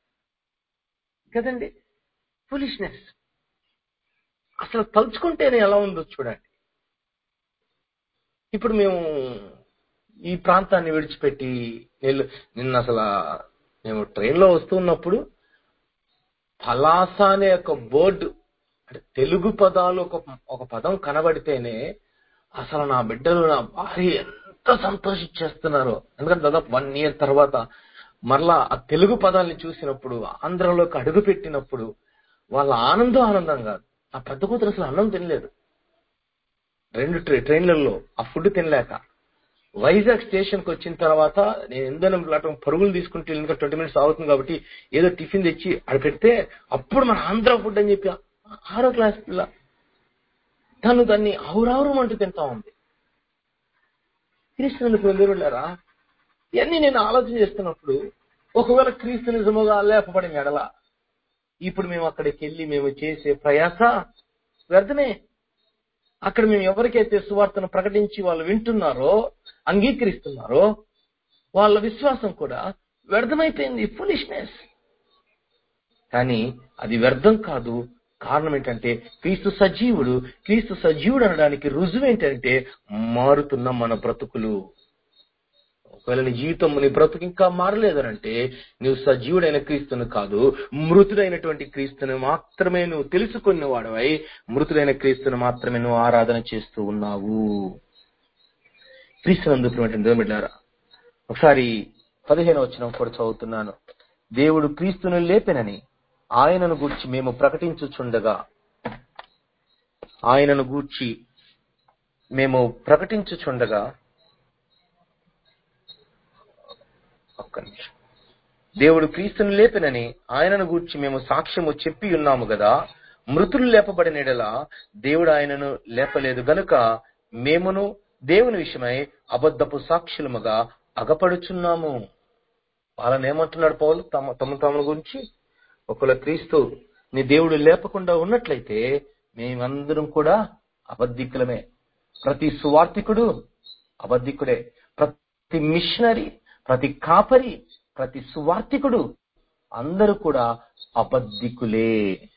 కదండి ఫులిష్నెస్ అసలు తలుచుకుంటేనే ఎలా ఉందో చూడండి ఇప్పుడు మేము ఈ ప్రాంతాన్ని విడిచిపెట్టి నెల్లు నిన్న అసలు మేము ట్రైన్లో వస్తున్నప్పుడు పలాస అనే ఒక బోర్డు అంటే తెలుగు పదాలు ఒక ఒక పదం కనబడితేనే అసలు నా బిడ్డలు నా భార్య ఎంత సంతోషించేస్తున్నారు ఎందుకంటే దాదాపు వన్ ఇయర్ తర్వాత మరలా ఆ తెలుగు పదాల్ని చూసినప్పుడు ఆంధ్రలోకి అడుగు పెట్టినప్పుడు వాళ్ళ ఆనందం ఆనందం కాదు ఆ పెద్ద కూతురు అసలు అన్నం తినలేదు రెండు ట్రై- ట్రైన్లలో ఆ ఫుడ్ తినలేక వైజాగ్ స్టేషన్ కి వచ్చిన తర్వాత నేను ఇంధనం లాటం పరుగులు తీసుకుంటే ఇంకా ట్వంటీ మినిట్స్ అవుతుంది కాబట్టి ఏదో టిఫిన్ తెచ్చి అక్కడ పెడితే అప్పుడు మన ఆంధ్ర ఫుడ్ అని చెప్పి ఆ- ఆరో క్లాస్ పిల్ల తను దాన్ని ఔరావురం అంటూ తింటా ఉంది క్రీస్తులకు వెళ్ళారా ఇవన్నీ నేను ఆలోచన చేస్తున్నప్పుడు ఒకవేళ క్రీస్తు నిజముగా లేపబడిన ఎడల ఇప్పుడు మేము అక్కడికి వెళ్ళి మేము చేసే ప్రయాస వ్యర్థమే అక్కడ మేము ఎవరికైతే సువార్తను ప్రకటించి వాళ్ళు వింటున్నారో అంగీకరిస్తున్నారో వాళ్ళ విశ్వాసం కూడా వ్యర్థమైపోయింది ఫులిష్నెస్ కానీ అది వ్యర్థం కాదు కారణం ఏంటంటే క్రీస్తు సజీవుడు క్రీస్తు సజీవుడు అనడానికి రుజువు ఏంటంటే మారుతున్న మన బ్రతుకులు ఒకవేళ నీ జీవితం నీ బ్రతుకు ఇంకా మారలేదనంటే నువ్వు సజీవుడైన క్రీస్తును కాదు మృతుడైనటువంటి క్రీస్తుని మాత్రమే నువ్వు తెలుసుకున్న వాడవై మృతుడైన క్రీస్తును మాత్రమే నువ్వు ఆరాధన చేస్తూ ఉన్నావు క్రీస్తునందుకున్నటువంటి దేవుమిడ్లారా ఒకసారి పదిహేను వచ్చిన కూడా చదువుతున్నాను దేవుడు క్రీస్తును లేపెనని ఆయనను గూర్చి మేము ప్రకటించుచుండగా ఆయనను గూర్చి మేము ప్రకటించుచుండగా ఒక్క నిమిషం దేవుడు క్రీస్తును లేపినని ఆయనను గూర్చి మేము సాక్ష్యము చెప్పి ఉన్నాము గదా మృతులు లేపబడిన ఎడల దేవుడు ఆయనను లేపలేదు గనుక మేమును దేవుని విషయమై అబద్ధపు సాక్షులముగా అగపడుచున్నాము వాళ్ళని ఏమంటున్నాడు పౌలు తమ తమ తమ గురించి ఒకవేళ క్రీస్తు నీ దేవుడు లేపకుండా ఉన్నట్లయితే మేమందరం కూడా అబద్ధికులమే ప్రతి సువార్థికుడు అబద్ధికుడే ప్రతి మిషనరీ ప్రతి కాపరి ప్రతి సువార్థికుడు అందరూ కూడా అబద్ధికులే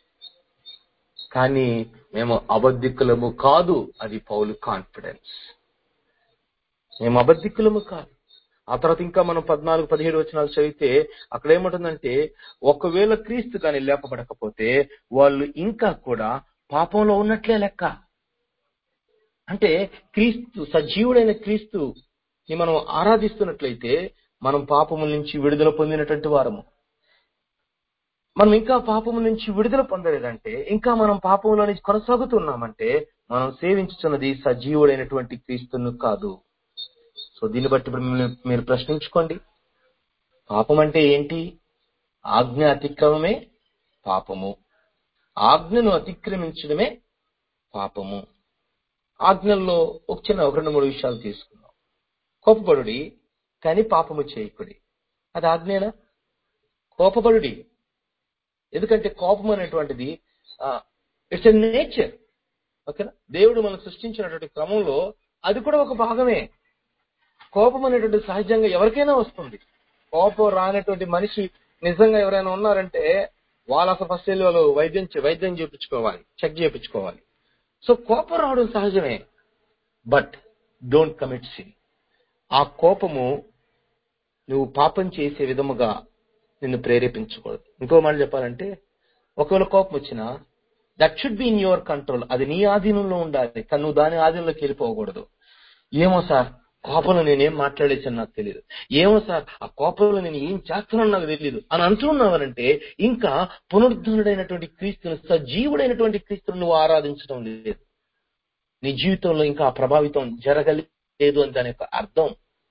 కానీ మేము అబద్ధికులము కాదు అది పౌలు కాన్ఫిడెన్స్ మేము అబద్ధికులము కాదు ఆ తర్వాత ఇంకా మనం పద్నాలుగు పదిహేడు వచనాలు చదివితే అక్కడ ఏముంటుందంటే ఒకవేళ క్రీస్తు కానీ లేపబడకపోతే వాళ్ళు ఇంకా కూడా పాపంలో ఉన్నట్లే లెక్క అంటే క్రీస్తు సజీవుడైన క్రీస్తు ని మనం ఆరాధిస్తున్నట్లయితే మనం పాపముల నుంచి విడుదల పొందినటువంటి వారము మనం ఇంకా పాపము నుంచి విడుదల పొందలేదంటే ఇంకా మనం పాపంలో నుంచి కొనసాగుతున్నామంటే మనం సేవించుతున్నది సజీవుడైనటువంటి క్రీస్తును కాదు సో దీన్ని బట్టి ఇప్పుడు మిమ్మల్ని మీరు ప్రశ్నించుకోండి పాపం అంటే ఏంటి ఆజ్ఞ అతిక్రమమే పాపము ఆజ్ఞను అతిక్రమించడమే పాపము ఆజ్ఞల్లో ఒక చిన్న ఒక రెండు మూడు విషయాలు తీసుకుందాం కోపపడుడి కానీ పాపము చేయకుడి అది ఆజ్ఞేనా కోపపడుడి ఎందుకంటే కోపం అనేటువంటిది ఇట్స్ ఎ నేచర్ ఓకేనా దేవుడు మనం సృష్టించినటువంటి క్రమంలో అది కూడా ఒక భాగమే కోపం అనేటువంటి సహజంగా ఎవరికైనా వస్తుంది కోపం రానటువంటి మనిషి నిజంగా ఎవరైనా ఉన్నారంటే వాళ్ళు అసలు ఫస్ట్ వెళ్ళి వాళ్ళు వైద్యం చే- వైద్యం చేయించుకోవాలి చెక్ చేయించుకోవాలి సో కోపం రావడం సహజమే బట్ డోంట్ కమిట్ సిన్ ఆ కోపము నువ్వు పాపం చేసే విధముగా నిన్ను ప్రేరేపించకూడదు ఇంకో మాట చెప్పాలంటే ఒకవేళ కోపం వచ్చినా that should be in your control అది నీ ఆధీనంలో ఉండాలి కానీ నువ్వు దాని ఆధీనంలోకి వెళ్ళిపోకూడదు ఏమో సార్ కోపంలో నేనేం మాట్లాడేసాను నాకు తెలియదు ఏమో సార్ ఆ కోపంలో నేను ఏం చేస్తున్నాను నాకు తెలియదు అని అంటున్నావనంటే ఇంకా పునరుద్ధరుడైనటువంటి క్రీస్తును సజీవుడైనటువంటి క్రీస్తును నువ్వు ఆరాధించడం లేదు నీ జీవితంలో ఇంకా ఆ ప్రభావితం జరగలేదు అని దాని యొక్క అర్థం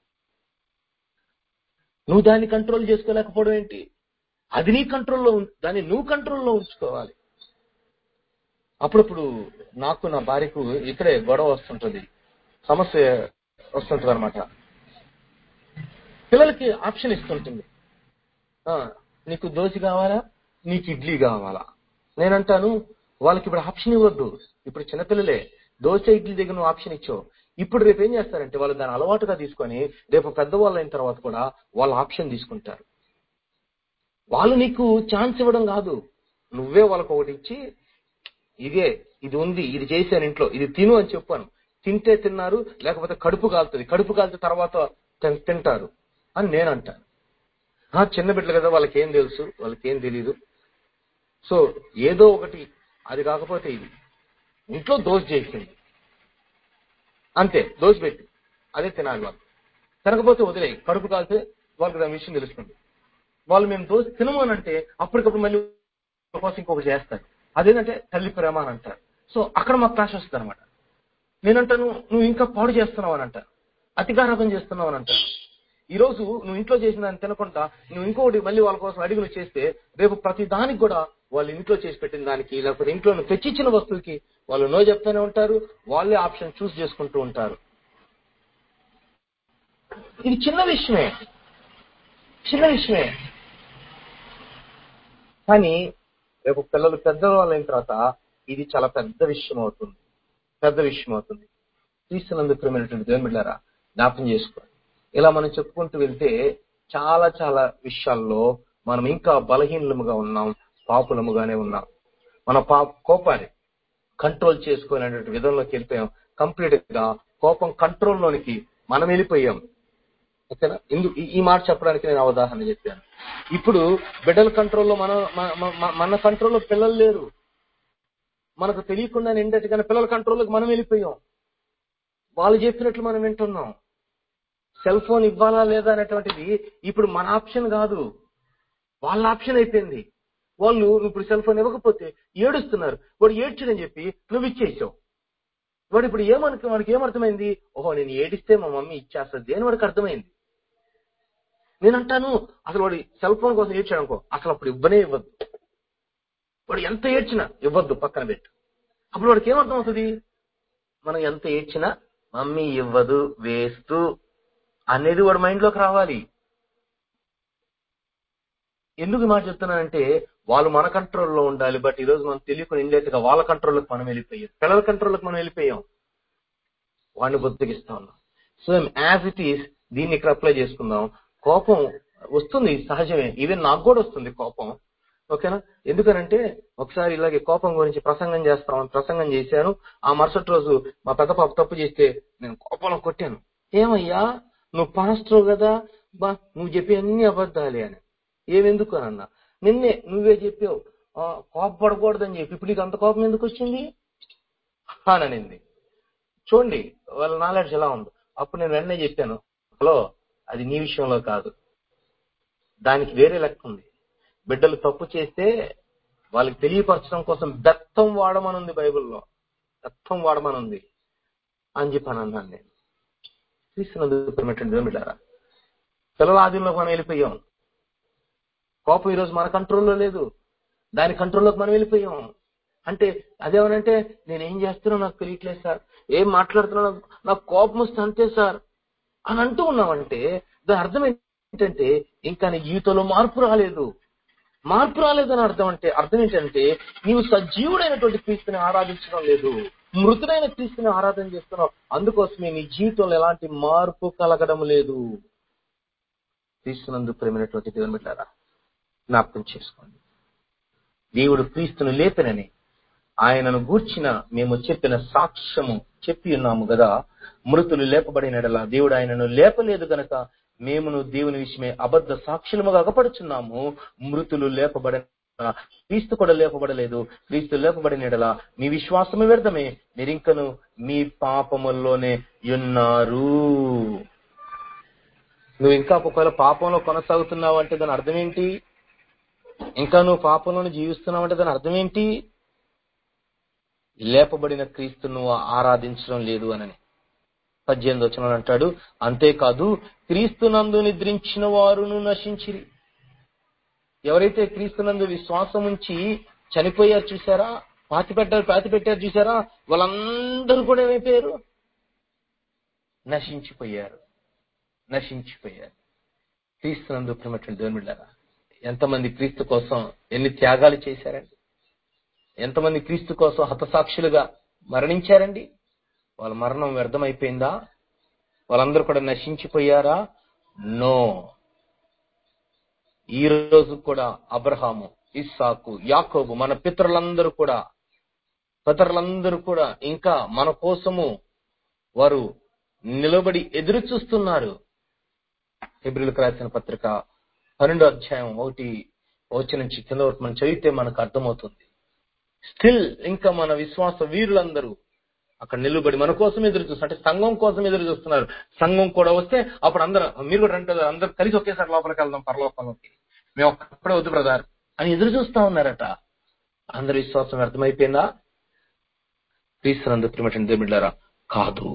నువ్వు దాన్ని కంట్రోల్ చేసుకోలేకపోవడం ఏంటి అది నీ కంట్రోల్లో ఉం- దాన్ని నువ్వు కంట్రోల్లో ఉంచుకోవాలి అప్పుడప్పుడు నాకు నా భార్యకు ఇక్కడే గొడవ వస్తుంటది సమస్య వస్తుంటది అనమాట పిల్లలకి ఆప్షన్ ఇస్తుంటుంది ఆ, నీకు దోశ కావాలా నీకు ఇడ్లీ కావాలా నేనంటాను వాళ్ళకి ఇప్పుడు ఆప్షన్ ఇవ్వద్దు ఇప్పుడు చిన్నపిల్లలే దోశ ఇడ్లీ దగ్గర నువ్వు ఆప్షన్ ఇచ్చావు ఇప్పుడు రేపు ఏం చేస్తారంటే వాళ్ళు దాన్ని అలవాటుగా తీసుకొని రేపు పెద్దవాళ్ళు అయిన తర్వాత కూడా వాళ్ళు ఆప్షన్ తీసుకుంటారు వాళ్ళు నీకు ఛాన్స్ ఇవ్వడం కాదు నువ్వే వాళ్ళకి ఒకటి ఇచ్చి ఇదే ఇది ఉంది ఇది చేశాను ఇంట్లో ఇది తిను అని చెప్పాను తింటే తిన్నారు లేకపోతే కడుపు కాలుతుంది కడుపు కాలితే తర్వాత తిన్- తింటారు అని నేను అంటాను ఆ చిన్న బిడ్డలు కదా వాళ్ళకి ఏం తెలుసు వాళ్ళకి ఏం తెలియదు సో ఏదో ఒకటి అది కాకపోతే ఇది ఇంట్లో దోశ చేసింది అంతే దోశ పెట్టి అదే తినాలి వాళ్ళు తినకపోతే వదిలే కడుపు కాలితే వాళ్ళకి దాని విషయం తెలుస్తుంది వాళ్ళు మేము దోశ తినమనంటే అప్పటికప్పుడు మళ్ళీ వాళ్ళ కోసం ఇంకొకటి చేస్తారు అదేంటంటే తల్లి ప్రేమ అని అంటారు సో అక్కడ మాకు క్లాష్ వస్తుంది అనమాట నేనంటాను నువ్వు ఇంకా పాడు చేస్తున్నావు అని అంటాను అతిగారాపం చేస్తున్నావు అని అంటాను ఈ రోజు నువ్వు ఇంట్లో చేసిన దాన్ని తినకుండా నువ్వు ఇంకొకటి మళ్ళీ వాళ్ళ కోసం అడిగి నువ్వు చేస్తే రేపు ప్రతి దానికి కూడా వాళ్ళు ఇంట్లో చేసి పెట్టిన దానికి లేకపోతే ఇంట్లో నువ్వు తెచ్చిచ్చిన వస్తువుకి వాళ్ళు నో చెప్తూనే ఉంటారు వాళ్ళే ఆప్షన్ చూస్ చేసుకుంటూ ఉంటారు ఇది చిన్న విషయమే చిన్న విషయమే కానీ రేపు పిల్లలు పెద్దవాళ్ళు అయిన తర్వాత ఇది చాలా పెద్ద విషయం అవుతుంది పెద్ద విషయం అవుతుంది క్రీస్తునందు ప్రేమైనటువంటి దేవుని బిడ్డారా జ్ఞాపకం చేసుకోండి ఇలా మనం చెప్పుకుంటూ వెళ్తే చాలా చాలా విషయాల్లో మనం ఇంకా బలహీనముగా ఉన్నాం పాపులముగానే ఉన్నాం మన పా కోపాన్ని కంట్రోల్ చేసుకోలేనటువంటి విధంలోకి వెళ్ళిపోయాం కంప్లీట్ గా కోపం కంట్రోల్లోనికి మనం వెళ్ళిపోయాం ఓకేనా ఇందు ఈ- ఈ మాట చెప్పడానికి నేను అవగాహన చెప్పాను ఇప్పుడు బిడ్డల కంట్రోల్లో మన మన- మన- మన కంట్రోల్లో పిల్లలు లేరు మనకు తెలియకుండా ఏంటంటే పిల్లల కంట్రోల్లోకి మనం వెళ్ళిపోయాం వాళ్ళు చెప్పినట్లు మనం వింటున్నాం సెల్ ఫోన్ ఇవ్వాలా లేదా అనేటువంటిది ఇప్పుడు మన ఆప్షన్ కాదు వాళ్ళ ఆప్షన్ అయిపోయింది వాళ్ళు ఇప్పుడు సెల్ ఫోన్ ఇవ్వకపోతే ఏడుస్తున్నారు వాడు ఏడ్చుడని చెప్పి నువ్వు ఇచ్చేసావు వాడు ఇప్పుడు ఏమనుకు వాడికి ఏమర్థమైంది ఓహో నేను ఏడిస్తే మా మమ్మీ ఇచ్చేస్తుంది అని వాడికి అర్థమైంది నేను అంటాను అసలు వాడి సెల్ ఫోన్ కోసం ఏడ్చాడు అనుకో అసలు అప్పుడు ఇవ్వనే ఇవ్వద్దు వాడు ఎంత ఏడ్చినా ఇవ్వద్దు పక్కన పెట్టు అప్పుడు వాడికి ఏమర్థం అవుతుంది మనం ఎంత ఏడ్చినా మమ్మీ ఇవ్వదు వేస్తూ అనేది వాడి మైండ్ లోకి రావాలి ఎందుకు ఈ మాట చెప్తున్నానంటే వాళ్ళు మన కంట్రోల్లో ఉండాలి బట్ ఈ రోజు మనం తెలియకుండా ఇండైరెక్ట్ గా వాళ్ళ కంట్రోల్లోకి మనం వెళ్ళిపోయాం పిల్లల కంట్రోల్లోకి మనం వెళ్ళిపోయాం వాడిని బుద్ధిగిస్తా ఉన్నాం సో యాజ్ ఇట్ ఈస్ దీన్ని ఇక్కడ అప్లై చేసుకుందాం కోపం వస్తుంది సహజమే ఈవెన్ నాకు కూడా వస్తుంది కోపం ఓకేనా ఎందుకనంటే ఒకసారి ఇలాగే కోపం గురించి ప్రసంగం చేస్తాం ప్రసంగం చేశాను ఆ మరుసటి రోజు మా పెద్ద పాప తప్పు చేస్తే నేను కోపంలో కొట్టాను ఏమయ్యా నువ్వు పాస్టర్ కదా బా నువ్వు చెప్పే అన్ని అబద్ధాలే అని ఏమెందుకు అని అన్నా నిన్నే నువ్వే చెప్పావు ఆ, కోపపడకూడదని చెప్పి ఇప్పుడు నీకు అంత కోపం ఎందుకు వచ్చింది అని అనింది చూడండి వాళ్ళ నాలెడ్జ్ ఎలా ఉందో అప్పుడు నేను వెంటనే చెప్పాను హలో అది నీ విషయంలో కాదు దానికి వేరే లెక్క ఉంది బిడ్డలు తప్పు చేస్తే వాళ్ళకి తెలియపరచడం కోసం బెత్తం వాడమనుంది బైబిల్లో బెత్తం వాడమనుంది అని చెప్పి అని అన్నాను నేను తీసుకున్నందుకు ప్రేమటువంటి దేవుని బిడ్డారా పిల్లల ఆధీనంలోకి మనం వెళ్ళిపోయాం కోపం ఈరోజు మన కంట్రోల్లో లేదు దాని కంట్రోల్లోకి మనం వెళ్ళిపోయాం అంటే అదేమనంటే నేను ఏం చేస్తున్నా నాకు తెలియట్లేదు సార్ ఏం మాట్లాడుతున్నా నాకు- నాకు కోపం వస్తే అంతే సార్ అని అంటూ ఉన్నామంటే దాని అర్థం ఏంటంటే ఇంకా నీ జీవితంలో మార్పు రాలేదు మార్పు రాలేదని అర్థం అంటే అర్థం ఏంటంటే నీవు సజీవుడైనటువంటి క్రీస్తుని ఆరాధించడం లేదు మృతుడైన క్రీస్తుని ఆరాధన చేస్తున్నావు అందుకోసమే నీ జీవితంలో ఎలాంటి మార్పు కలగడం లేదు క్రీస్తునందు ప్రేమైనటువంటి దేవుని బిడ్డారా జ్ఞాపకం చేసుకోండి దేవుడు క్రీస్తును లేపినని ఆయనను గూర్చిన మేము చెప్పిన సాక్ష్యము చెప్పి ఉన్నాము కదా మృతులు లేపబడినడలా దేవుడు ఆయనను లేపలేదు గనక మేమును దేవుని విషయమే అబద్ధ సాక్షులముగా అగపడుచున్నాము మృతులు లేపబడిన క్రీస్తు కూడా లేపబడలేదు క్రీస్తు లేపబడినడలా మీ విశ్వాసము వ్యర్థమే మీరింకను మీ పాపముల్లోనే ఉన్నారు నువ్వు ఇంకా ఒకవేళ పాపంలో కొనసాగుతున్నావు అంటే దాని అర్థం ఏంటి ఇంకా నువ్వు పాపంలోనే జీవిస్తున్నావు అంటే దాని అర్థం ఏంటి లేపబడిన క్రీస్తు నువ్వు ఆరాధించడం లేదు అనని పద్దెనిమిది వచ్చిన అంటాడు అంతేకాదు క్రీస్తునందు నిద్రించిన వారును నశించిరి ఎవరైతే క్రీస్తునందు విశ్వాసం ఉంచి చనిపోయారు చూసారా పాతి పెట్టారు పాతి పెట్టారు చూసారా వాళ్ళందరూ కూడా ఏమైపోయారు నశించిపోయారు నశించిపోయారు క్రీస్తునందు ప్రేమటువంటి దేవుని బిడ్డారా ఎంతమంది క్రీస్తు కోసం ఎన్ని త్యాగాలు చేశారండి ఎంతమంది క్రీస్తు కోసం హతసాక్షులుగా మరణించారండి వాళ్ళ మరణం వ్యర్థమైపోయిందా వాళ్ళందరూ కూడా నశించిపోయారా నో ఈ రోజు కూడా అబ్రహాము ఇస్సాకు యాకోబు మన పితరులందరూ కూడా పితరులందరూ కూడా ఇంకా మన కోసము వారు నిలబడి ఎదురు చూస్తున్నారు ఫిబ్రిల్కి రాసిన పత్రిక పన్నెండో అధ్యాయం ఒకటి వచ్చి నుంచి కింద వరకు మనం చదివితే మనకు అర్థమవుతుంది స్టిల్ ఇంకా మన విశ్వాస వీరులందరూ అక్కడ నిలబడి మన కోసం ఎదురు చూస్తున్నారు అంటే సంఘం కోసం ఎదురు చూస్తున్నారు సంఘం కూడా వస్తే అప్పుడు అందరూ మీరు కూడా అంటే అందరు కలిసి ఒకేసారి లోపలికి వెళ్దాం పరలోకంలోకి మేము ఒక్కడే వద్దు బ్రదర్ అని ఎదురు చూస్తా ఉన్నారట అందరి విశ్వాసం అర్థమైపోయిందా క్రీస్తునందు ప్రిమటన్ దేవుడిలారా కాదు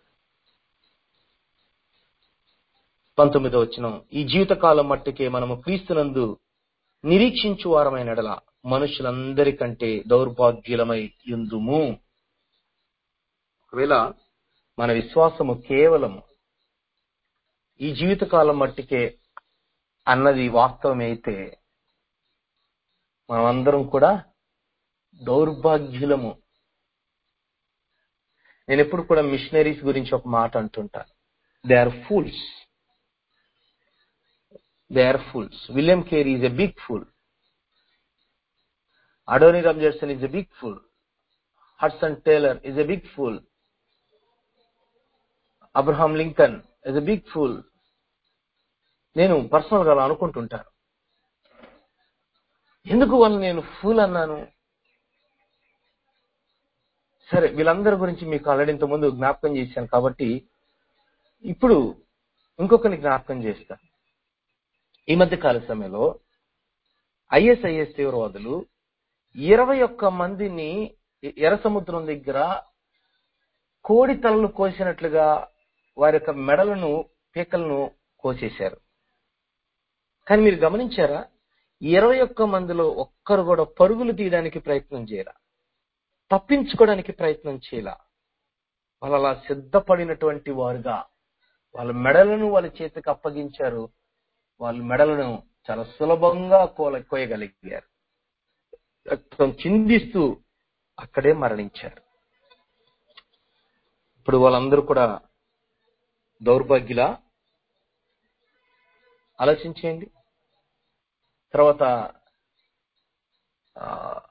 పంతొమ్మిదో వచ్చిన ఈ జీవితకాలం మట్టుకే మనము క్రీస్తునందు నిరీక్షించు వారమైన ఎడల మనుషులందరికంటే దౌర్భాగ్యులమై యుందుము ఒకవేళ మన విశ్వాసము కేవలం ఈ జీవితకాలం మట్టికే అన్నది వాస్తవమైతే మనమందరం కూడా దౌర్భాగ్యులము నేను ఎప్పుడు కూడా మిషనరీస్ గురించి ఒక మాట అంటుంటాను they are fools they are fools William Carey is a big fool Adoniram Judson is a big fool Hudson Taylor is a big fool Abraham Lincoln is a big fool నేను పర్సనల్ గా అలా అనుకుంటుంటాను ఎందుకు వాళ్ళు నేను ఫూల్ అన్నాను సరే వీళ్ళందరి గురించి మీకు ఆల్రెడీ ఇంతకుముందు జ్ఞాపకం చేశాను కాబట్టి ఇప్పుడు ఇంకొకరిని జ్ఞాపకం చేస్తా ఈ మధ్య కాల సమయంలో ఐఎస్ఐఎస్ తీవ్రవాదులు ఇరవై ఒక్క మందిని ఎర్ర సముద్రం దగ్గర కోడి తలలు కోసినట్లుగా వారి యొక్క మెడలను పీకలను కోసేశారు కానీ మీరు గమనించారా ఇరవై ఒక్క మందిలో ఒక్కరు కూడా పరుగులు తీయడానికి ప్రయత్నం చేయరా తప్పించుకోవడానికి ప్రయత్నం చేయలా వాళ్ళు అలా సిద్ధపడినటువంటి వారుగా వాళ్ళ మెడలను వాళ్ళ చేతికి అప్పగించారు వాళ్ళ మెడలను చాలా సులభంగా కోల కోయగలిగారు రక్తం చిందిస్తూ అక్కడే మరణించారు ఇప్పుడు వాళ్ళందరూ కూడా దౌర్భాగ్యులా ఆలోచించేయండి తర్వాత ఆ,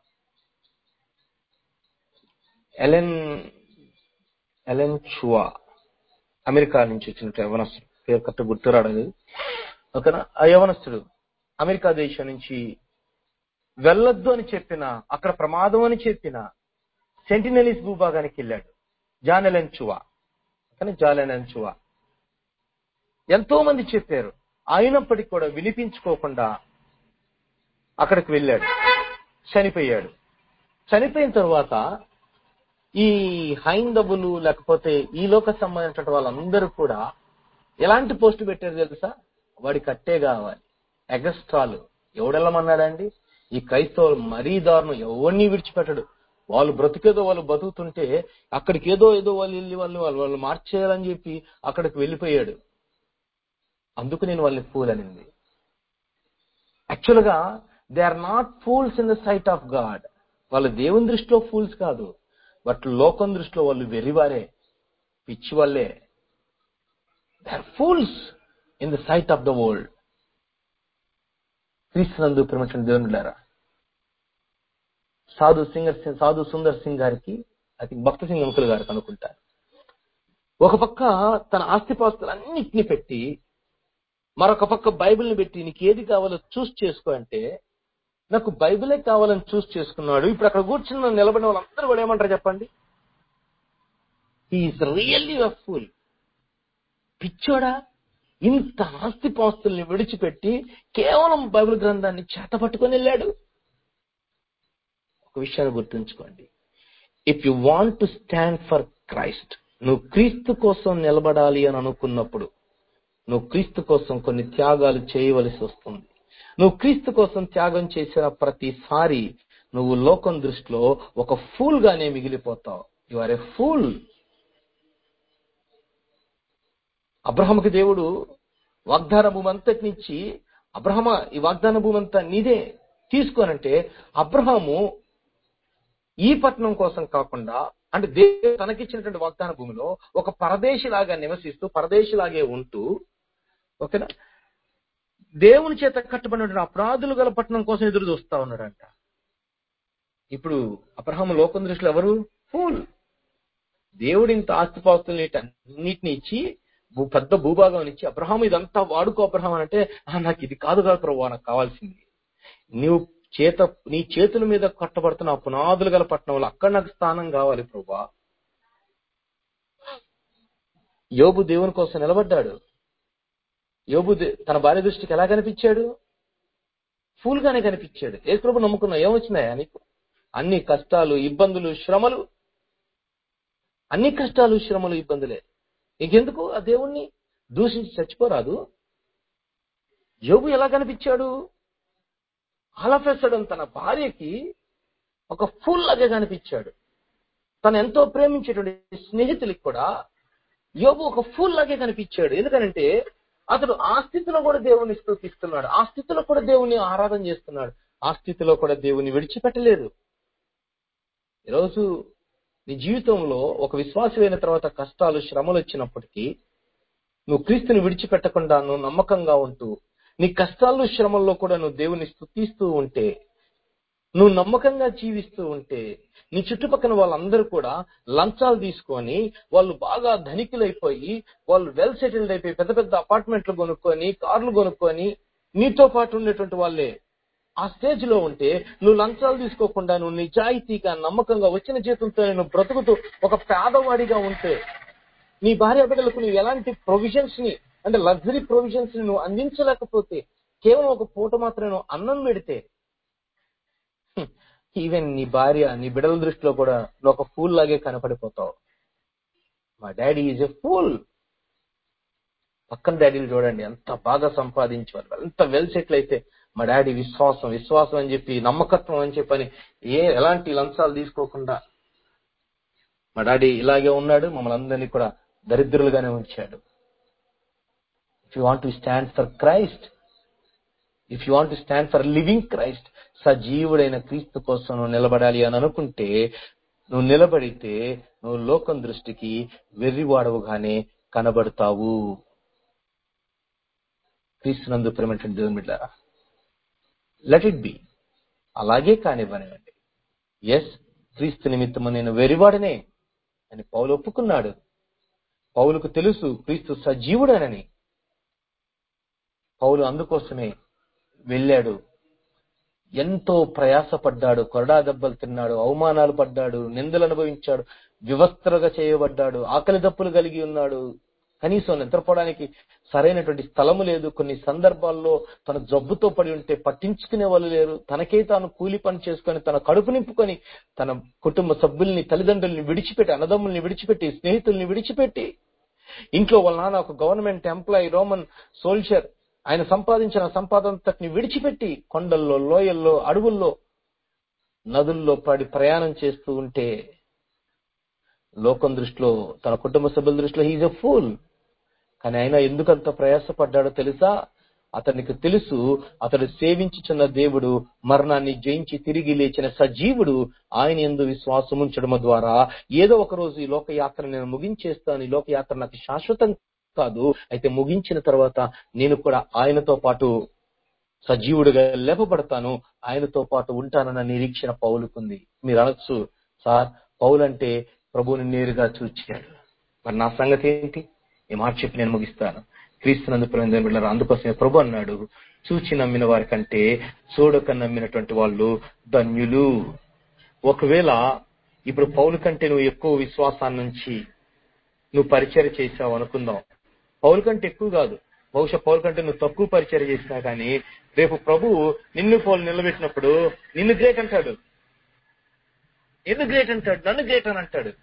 ఎలెన్ ఎలెన్ చువా అమెరికా నుంచి వచ్చినట్టు యవనస్తుడు పేరు కరెక్ట్ గుర్తు రావడం ఓకేనా ఆ యవనస్తుడు అమెరికా దేశం నుంచి వెళ్ళొద్దు అని చెప్పిన అక్కడ ప్రమాదం అని చెప్పిన సెంటినెలిస్ భూభాగానికి వెళ్ళాడు జాన్ ఎలెన్ చువా కానీ జాన్ ఎలెన్ చువా ఎంతో మంది చెప్పారు అయినప్పటికీ కూడా వినిపించుకోకుండా అక్కడికి వెళ్ళాడు చనిపోయాడు చనిపోయిన తర్వాత ఈ హైందవులు లేకపోతే ఈ లోక సంబంధించిన వాళ్ళందరూ కూడా ఎలాంటి పోస్ట్ పెట్టారు తెలుసా వాడి కట్టే కావాలి ఎగస్ట్రాలు ఎవడెళ్ళమన్నాడండి ఈ క్రైస్తవులు మరీ దారుణం ఎవరిని విడిచిపెట్టడు వాళ్ళు బ్రతికేదో వాళ్ళు బతుకుతుంటే అక్కడికి ఏదో ఏదో వాళ్ళు వెళ్ళి వాళ్ళు వాళ్ళు వాళ్ళు మార్చేయాలని చెప్పి అక్కడికి వెళ్ళిపోయాడు అందుకు నేను వాళ్ళని ఫూల్ అనింది యాక్చువల్ గా they are not fools in the sight of God వాళ్ళు దేవుని దృష్టిలో ఫూల్స్ కాదు బట్ లోకం దృష్టిలో వాళ్ళు వెరివారే పిచ్చి వాళ్ళే they are fools in the sight of the world క్రీస్తునందు ప్రేమించిన దేవునులారా సాధు సింగర్ సింగ్ సాధు సుందర్ సింగ్ గారికి అది భక్త సింగ్ అంకుల్ గారికి అనుకుంటా ఒక పక్క తన ఆస్తిపాస్తులన్నిటిని పెట్టి మరొక పక్క బైబిల్ని పెట్టి నీకు ఏది కావాలో చూస్ చేసుకో అంటే నాకు బైబిలే కావాలని చూస్ చేసుకున్నాడు ఇప్పుడు అక్కడ కూర్చున్న నిలబడిన వాళ్ళందరూ కూడా ఏమంటారు చెప్పండి ఈజ్ రియల్లీ అ ఫుల్ పిచ్చోడా ఇంత ఆస్తిపాస్తుల్ని విడిచిపెట్టి కేవలం బైబిల్ గ్రంథాన్ని చేత పట్టుకొని వెళ్ళాడు ఒక విషయాన్ని గుర్తుంచుకోండి if you want to stand for Christ నువ్వు క్రీస్తు కోసం నిలబడాలి అని అనుకున్నప్పుడు నువ్వు క్రీస్తు కోసం కొన్ని త్యాగాలు చేయవలసి వస్తుంది నువ్వు క్రీస్తు కోసం త్యాగం చేసిన ప్రతిసారి నువ్వు లోకం దృష్టిలో ఒక ఫూల్ గానే మిగిలిపోతావు యు ఆర్ ఎ ఫూల్ అబ్రహంకి దేవుడు వాగ్దాన భూమి అంతటినిచ్చి అబ్రహమ ఈ వాగ్దాన భూమి అంతా నీదే తీసుకోనంటే అబ్రహాము ఈ పట్టణం కోసం కాకుండా అంటే దేవుడు తనకిచ్చినటువంటి వాగ్దాన భూమిలో ఒక పరదేశిలాగా నివసిస్తూ పరదేశిలాగే ఉంటూ ఓకేనా దేవుని చేత కట్టబడిన అపరాధులు గల పట్టణం కోసం ఎదురు చూస్తా ఉన్నాడంట ఇప్పుడు అబ్రహాము లోకం దృష్టిలో ఎవరు ఫూల్ దేవుడు ఇంత ఆస్తిపాస్తుల్ని అన్నిటిని ఇచ్చి భూ- పెద్ద భూభాగం ఇచ్చి అబ్రహాం ఇదంతా వాడుకో అబ్రహాం అని అంటే "ఆ, నాకు ఇది కాదు కదా ప్రభు నాకు కావాల్సింది నీవు చేత నీ చేతుల మీద కట్టబడుతున్న ఆ పునాదులు గల పట్టణంలో అక్కడ నాకు స్థానం కావాలి ప్రభా యోబు దేవుని కోసం నిలబడ్డాడు యోబు దే- తన భార్య దృష్టికి ఎలా కనిపించాడు ఫూల్ గానే కనిపించాడు ఏ ప్రభు నమ్ముకున్నావు ఏమొచ్చినాయా నీకు అన్ని కష్టాలు ఇబ్బందులు శ్రమలు అన్ని కష్టాలు శ్రమలు ఇబ్బందులే నీకెందుకు ఆ దేవుణ్ణి దూషించి చచ్చిపోరాదు యోబు ఎలా కనిపించాడు ఆలఫెసడం తన భార్యకి ఒక ఫుల్ లాగా కనిపించాడు తను ఎంతో ప్రేమించేటువంటి స్నేహితులకి కూడా యోబు ఒక ఫుల్ లాగే కనిపించాడు ఎందుకనంటే అతడు ఆ స్థితిలో కూడా దేవుని స్థుతిస్తున్నాడు ఆ స్థితిలో కూడా దేవుని ఆరాధన చేస్తున్నాడు ఆ స్థితిలో కూడా దేవుని విడిచిపెట్టలేదు ఈరోజు నీ జీవితంలో ఒక విశ్వాసమైన తర్వాత కష్టాలు శ్రమలు వచ్చినప్పటికీ నువ్వు క్రీస్తుని విడిచిపెట్టకుండా నువ్వు నమ్మకంగా ఉంటూ నీ కష్టాలు శ్రమల్లో కూడా నువ్వు దేవుని స్తుతిస్తూ ఉంటే నువ్వు నమ్మకంగా జీవిస్తూ ఉంటే నీ చుట్టుపక్కల వాళ్ళందరూ కూడా లంచాలు తీసుకొని వాళ్ళు బాగా ధనికులైపోయి వాళ్ళు వెల్ సెటిల్డ్ అయిపోయి పెద్ద పెద్ద అపార్ట్మెంట్లు కొనుక్కొని కార్లు కొనుక్కొని నీతో పాటు ఉండేటువంటి వాళ్ళే ఆ స్టేజ్ లో ఉంటే నువ్వు లంచాలు తీసుకోకుండా నువ్వు నిజాయితీగా నమ్మకంగా వచ్చిన జీతంతో నువ్వు బ్రతుకుతూ ఒక పేదవాడిగా ఉంటే నీ భార్య బిడ్డలకు నువ్వు ఎలాంటి ప్రొవిజన్స్ ని అంటే లగ్జరీ ప్రొవిజన్స్ ని నువ్వు అందించలేకపోతే కేవలం ఒక పూట మాత్రమే నువ్వు అన్నం పెడితే ఈవెన్ నీ భార్య నీ బిడ్డల దృష్టిలో కూడా నువ్వు ఒక ఫూల్ లాగే కనపడిపోతావు మా డాడీ ఈజ్ ఎ ఫూల్ పక్కన డాడీలు చూడండి ఎంత బాగా సంపాదించేవారు ఎంత వెల్ సెటిల్ అయితే మా డాడీ విశ్వాసం విశ్వాసం అని చెప్పి నమ్మకత్వం అని చెప్పని ఏ ఎలాంటి లంచాలు తీసుకోకుండా మా డాడీ ఇలాగే ఉన్నాడు మమ్మల్ని అందరినీ కూడా దరిద్రులుగానే ఉంచాడు if you want to stand for Christ if you want to stand for living Christ సజీవుడైన క్రీస్తు కోసం నువ్వు నిలబడాలి అని అనుకుంటే నువ్వు నిలబడితే నువ్వు లోకం దృష్టికి వెర్రివాడవుగానే కనబడతావు క్రీస్తునందు ప్రేమటువంటి దేవుని బిడ్డారా లెట్ ఇట్ బి అలాగే కానివ్వనివ్వండి ఎస్ క్రీస్తు నిమిత్తము నేను వెరివాడనే అని పౌలు ఒప్పుకున్నాడు పౌలుకు తెలుసు క్రీస్తు సజీవుడనని పౌలు అందుకోసమే వెళ్ళాడు ఎంతో ప్రయాసపడ్డాడు కొరడా దెబ్బలు తిన్నాడు అవమానాలు పడ్డాడు నిందలు అనుభవించాడు వివస్త్రగా చేయబడ్డాడు ఆకలి దప్పులు కలిగి ఉన్నాడు కనీసం నిద్రపోవడానికి సరైనటువంటి స్థలము లేదు కొన్ని సందర్భాల్లో తన జబ్బుతో పడి ఉంటే పట్టించుకునే వాళ్ళు లేరు తనకే తాను కూలి పని చేసుకొని తన కడుపు నింపుకొని తన కుటుంబ సభ్యుల్ని తల్లిదండ్రుల్ని విడిచిపెట్టి అన్నదమ్ముల్ని విడిచిపెట్టి స్నేహితుల్ని విడిచిపెట్టి ఇంట్లో వాళ్ళ నాన్న ఒక గవర్నమెంట్ ఎంప్లాయీ రోమన్ సోల్జర్ ఆయన సంపాదించిన సంపాదనంతటిని విడిచిపెట్టి కొండల్లో లోయల్లో అడవుల్లో నదుల్లో పడి ప్రయాణం చేస్తూ ఉంటే లోకం దృష్టిలో తన కుటుంబ సభ్యుల దృష్టిలో హీజ్ ఎ ఫూల్ కానీ ఆయన ఎందుకంత ప్రయాసపడ్డాడో తెలుసా అతనికి తెలుసు అతడు సేవించుచున్న దేవుడు మరణాన్ని జయించి తిరిగి లేచిన సజీవుడు ఆయన ఎందు విశ్వాసం ఉంచడం ద్వారా ఏదో ఒక రోజు ఈ లోకయాత్ర నేను ముగించేస్తాను ఈ లోకయాత్ర నాకు శాశ్వతం కాదు అయితే ముగించిన తర్వాత నేను కూడా ఆయనతో పాటు సజీవుడిగా లేపబడతాను ఆయనతో పాటు ఉంటానన్న నిరీక్షణ పౌలుకుంది మీరు అనొచ్చు సార్ పౌలు అంటే ప్రభువుని నేరుగా చూచాడు మరి నా సంగతి ఏంటి ఈ మాట చెప్పి నేను ముగిస్తాను క్రీస్తునందు బిడ్డలారా అందుకోసమే ప్రభు అన్నాడు చూచి నమ్మిన వారి కంటే చూడక నమ్మినటువంటి వాళ్ళు ధన్యులు ఒకవేళ ఇప్పుడు పౌలు కంటే నువ్వు ఎక్కువ విశ్వాసాన్ని నుంచి నువ్వు పరిచయం చేసావు అనుకుందాం పౌలు కంటే ఎక్కువ కాదు బహుశా పౌలు కంటే నువ్వు తక్కువ పరిచయం చేసినా కానీ రేపు ప్రభు నిన్ను పౌలు నిలబెట్టినప్పుడు నిన్ను గ్రేట్ అంటాడు ఎందుకు గ్రేట్ అంటాడు నన్ను గ్రేట్ అని అంటాడు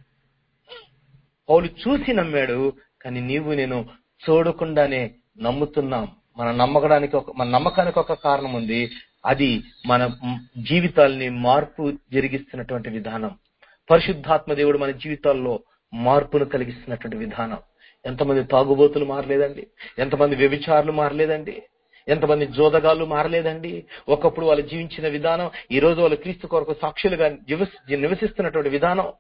పౌలు చూసి నమ్మాడు కానీ నీవు నేను చూడకుండానే నమ్ముతున్నాం మన నమ్మకడానికి ఒక మన నమ్మకానికి ఒక కారణం ఉంది అది మన జీవితాల్ని మార్పు జరిగిస్తున్నటువంటి విధానం పరిశుద్ధాత్మ దేవుడు మన జీవితాల్లో మార్పును కలిగిస్తున్నటువంటి విధానం ఎంతమంది తాగుబోతులు మారలేదండి ఎంతమంది వ్యభిచారులు మారలేదండి ఎంతమంది జోదగాళ్ళు మారలేదండి ఒకప్పుడు వాళ్ళు జీవించిన విధానం ఈ రోజు వాళ్ళు క్రీస్తు కొరకు సాక్షులుగా నివసిస్తున్నటువంటి విధానం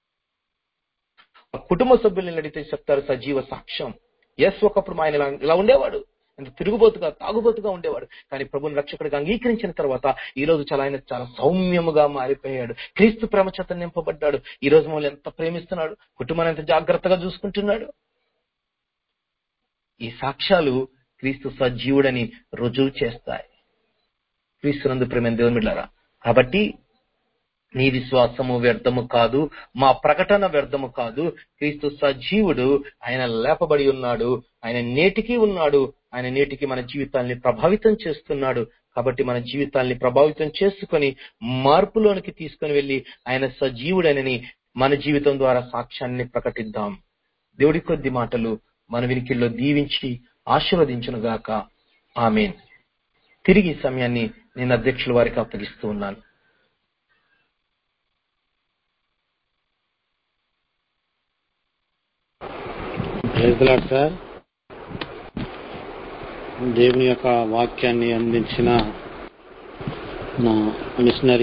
కుటుంబ సభ్యుల్ని అడిగితే చెప్తారు సజీవ సాక్ష్యం ఎస్ ఒకప్పుడు ఆయన ఇలా ఇలా ఉండేవాడు అంటే తిరుగుబోతుగా తాగుబోతుగా ఉండేవాడు కానీ ప్రభుని రక్షకుడిగా అంగీకరించిన తర్వాత ఈ రోజు చాలా ఆయన చాలా సౌమ్యముగా మారిపోయాడు క్రీస్తు ప్రేమ చేత నింపబడ్డాడు ఈ రోజు మమ్మల్ని ఎంత ప్రేమిస్తున్నాడు కుటుంబాన్ని ఎంత జాగ్రత్తగా చూసుకుంటున్నాడు ఈ సాక్ష్యాలు క్రీస్తు సజీవుడని రుజువు చేస్తాయి క్రీస్తునందు ప్రేమ దేవుని బిడ్డారా కాబట్టి నీ విశ్వాసము వ్యర్థము కాదు మా ప్రకటన వ్యర్థము కాదు క్రీస్తు సజీవుడు ఆయన లేపబడి ఉన్నాడు ఆయన నేటికి ఉన్నాడు ఆయన నేటికి మన జీవితాల్ని ప్రభావితం చేస్తున్నాడు కాబట్టి మన జీవితాల్ని ప్రభావితం చేసుకొని మార్పులోనికి తీసుకొని వెళ్లి ఆయన సజీవుడనని మన జీవితం ద్వారా సాక్ష్యాన్ని ప్రకటిద్దాం దేవుడి కొద్ది మాటలు మన వినికిల్లో దీవించి ఆశీర్వదించును గాక ఆమెన్ తిరిగి ఈ సమయాన్ని నేను అధ్యక్షుల వారికి అప్పగిస్తూ ఉన్నాను ప్రైజ్లాడ్ సార్ దేవుని యొక్క వాక్యాన్ని అందించిన నా మిషనరీ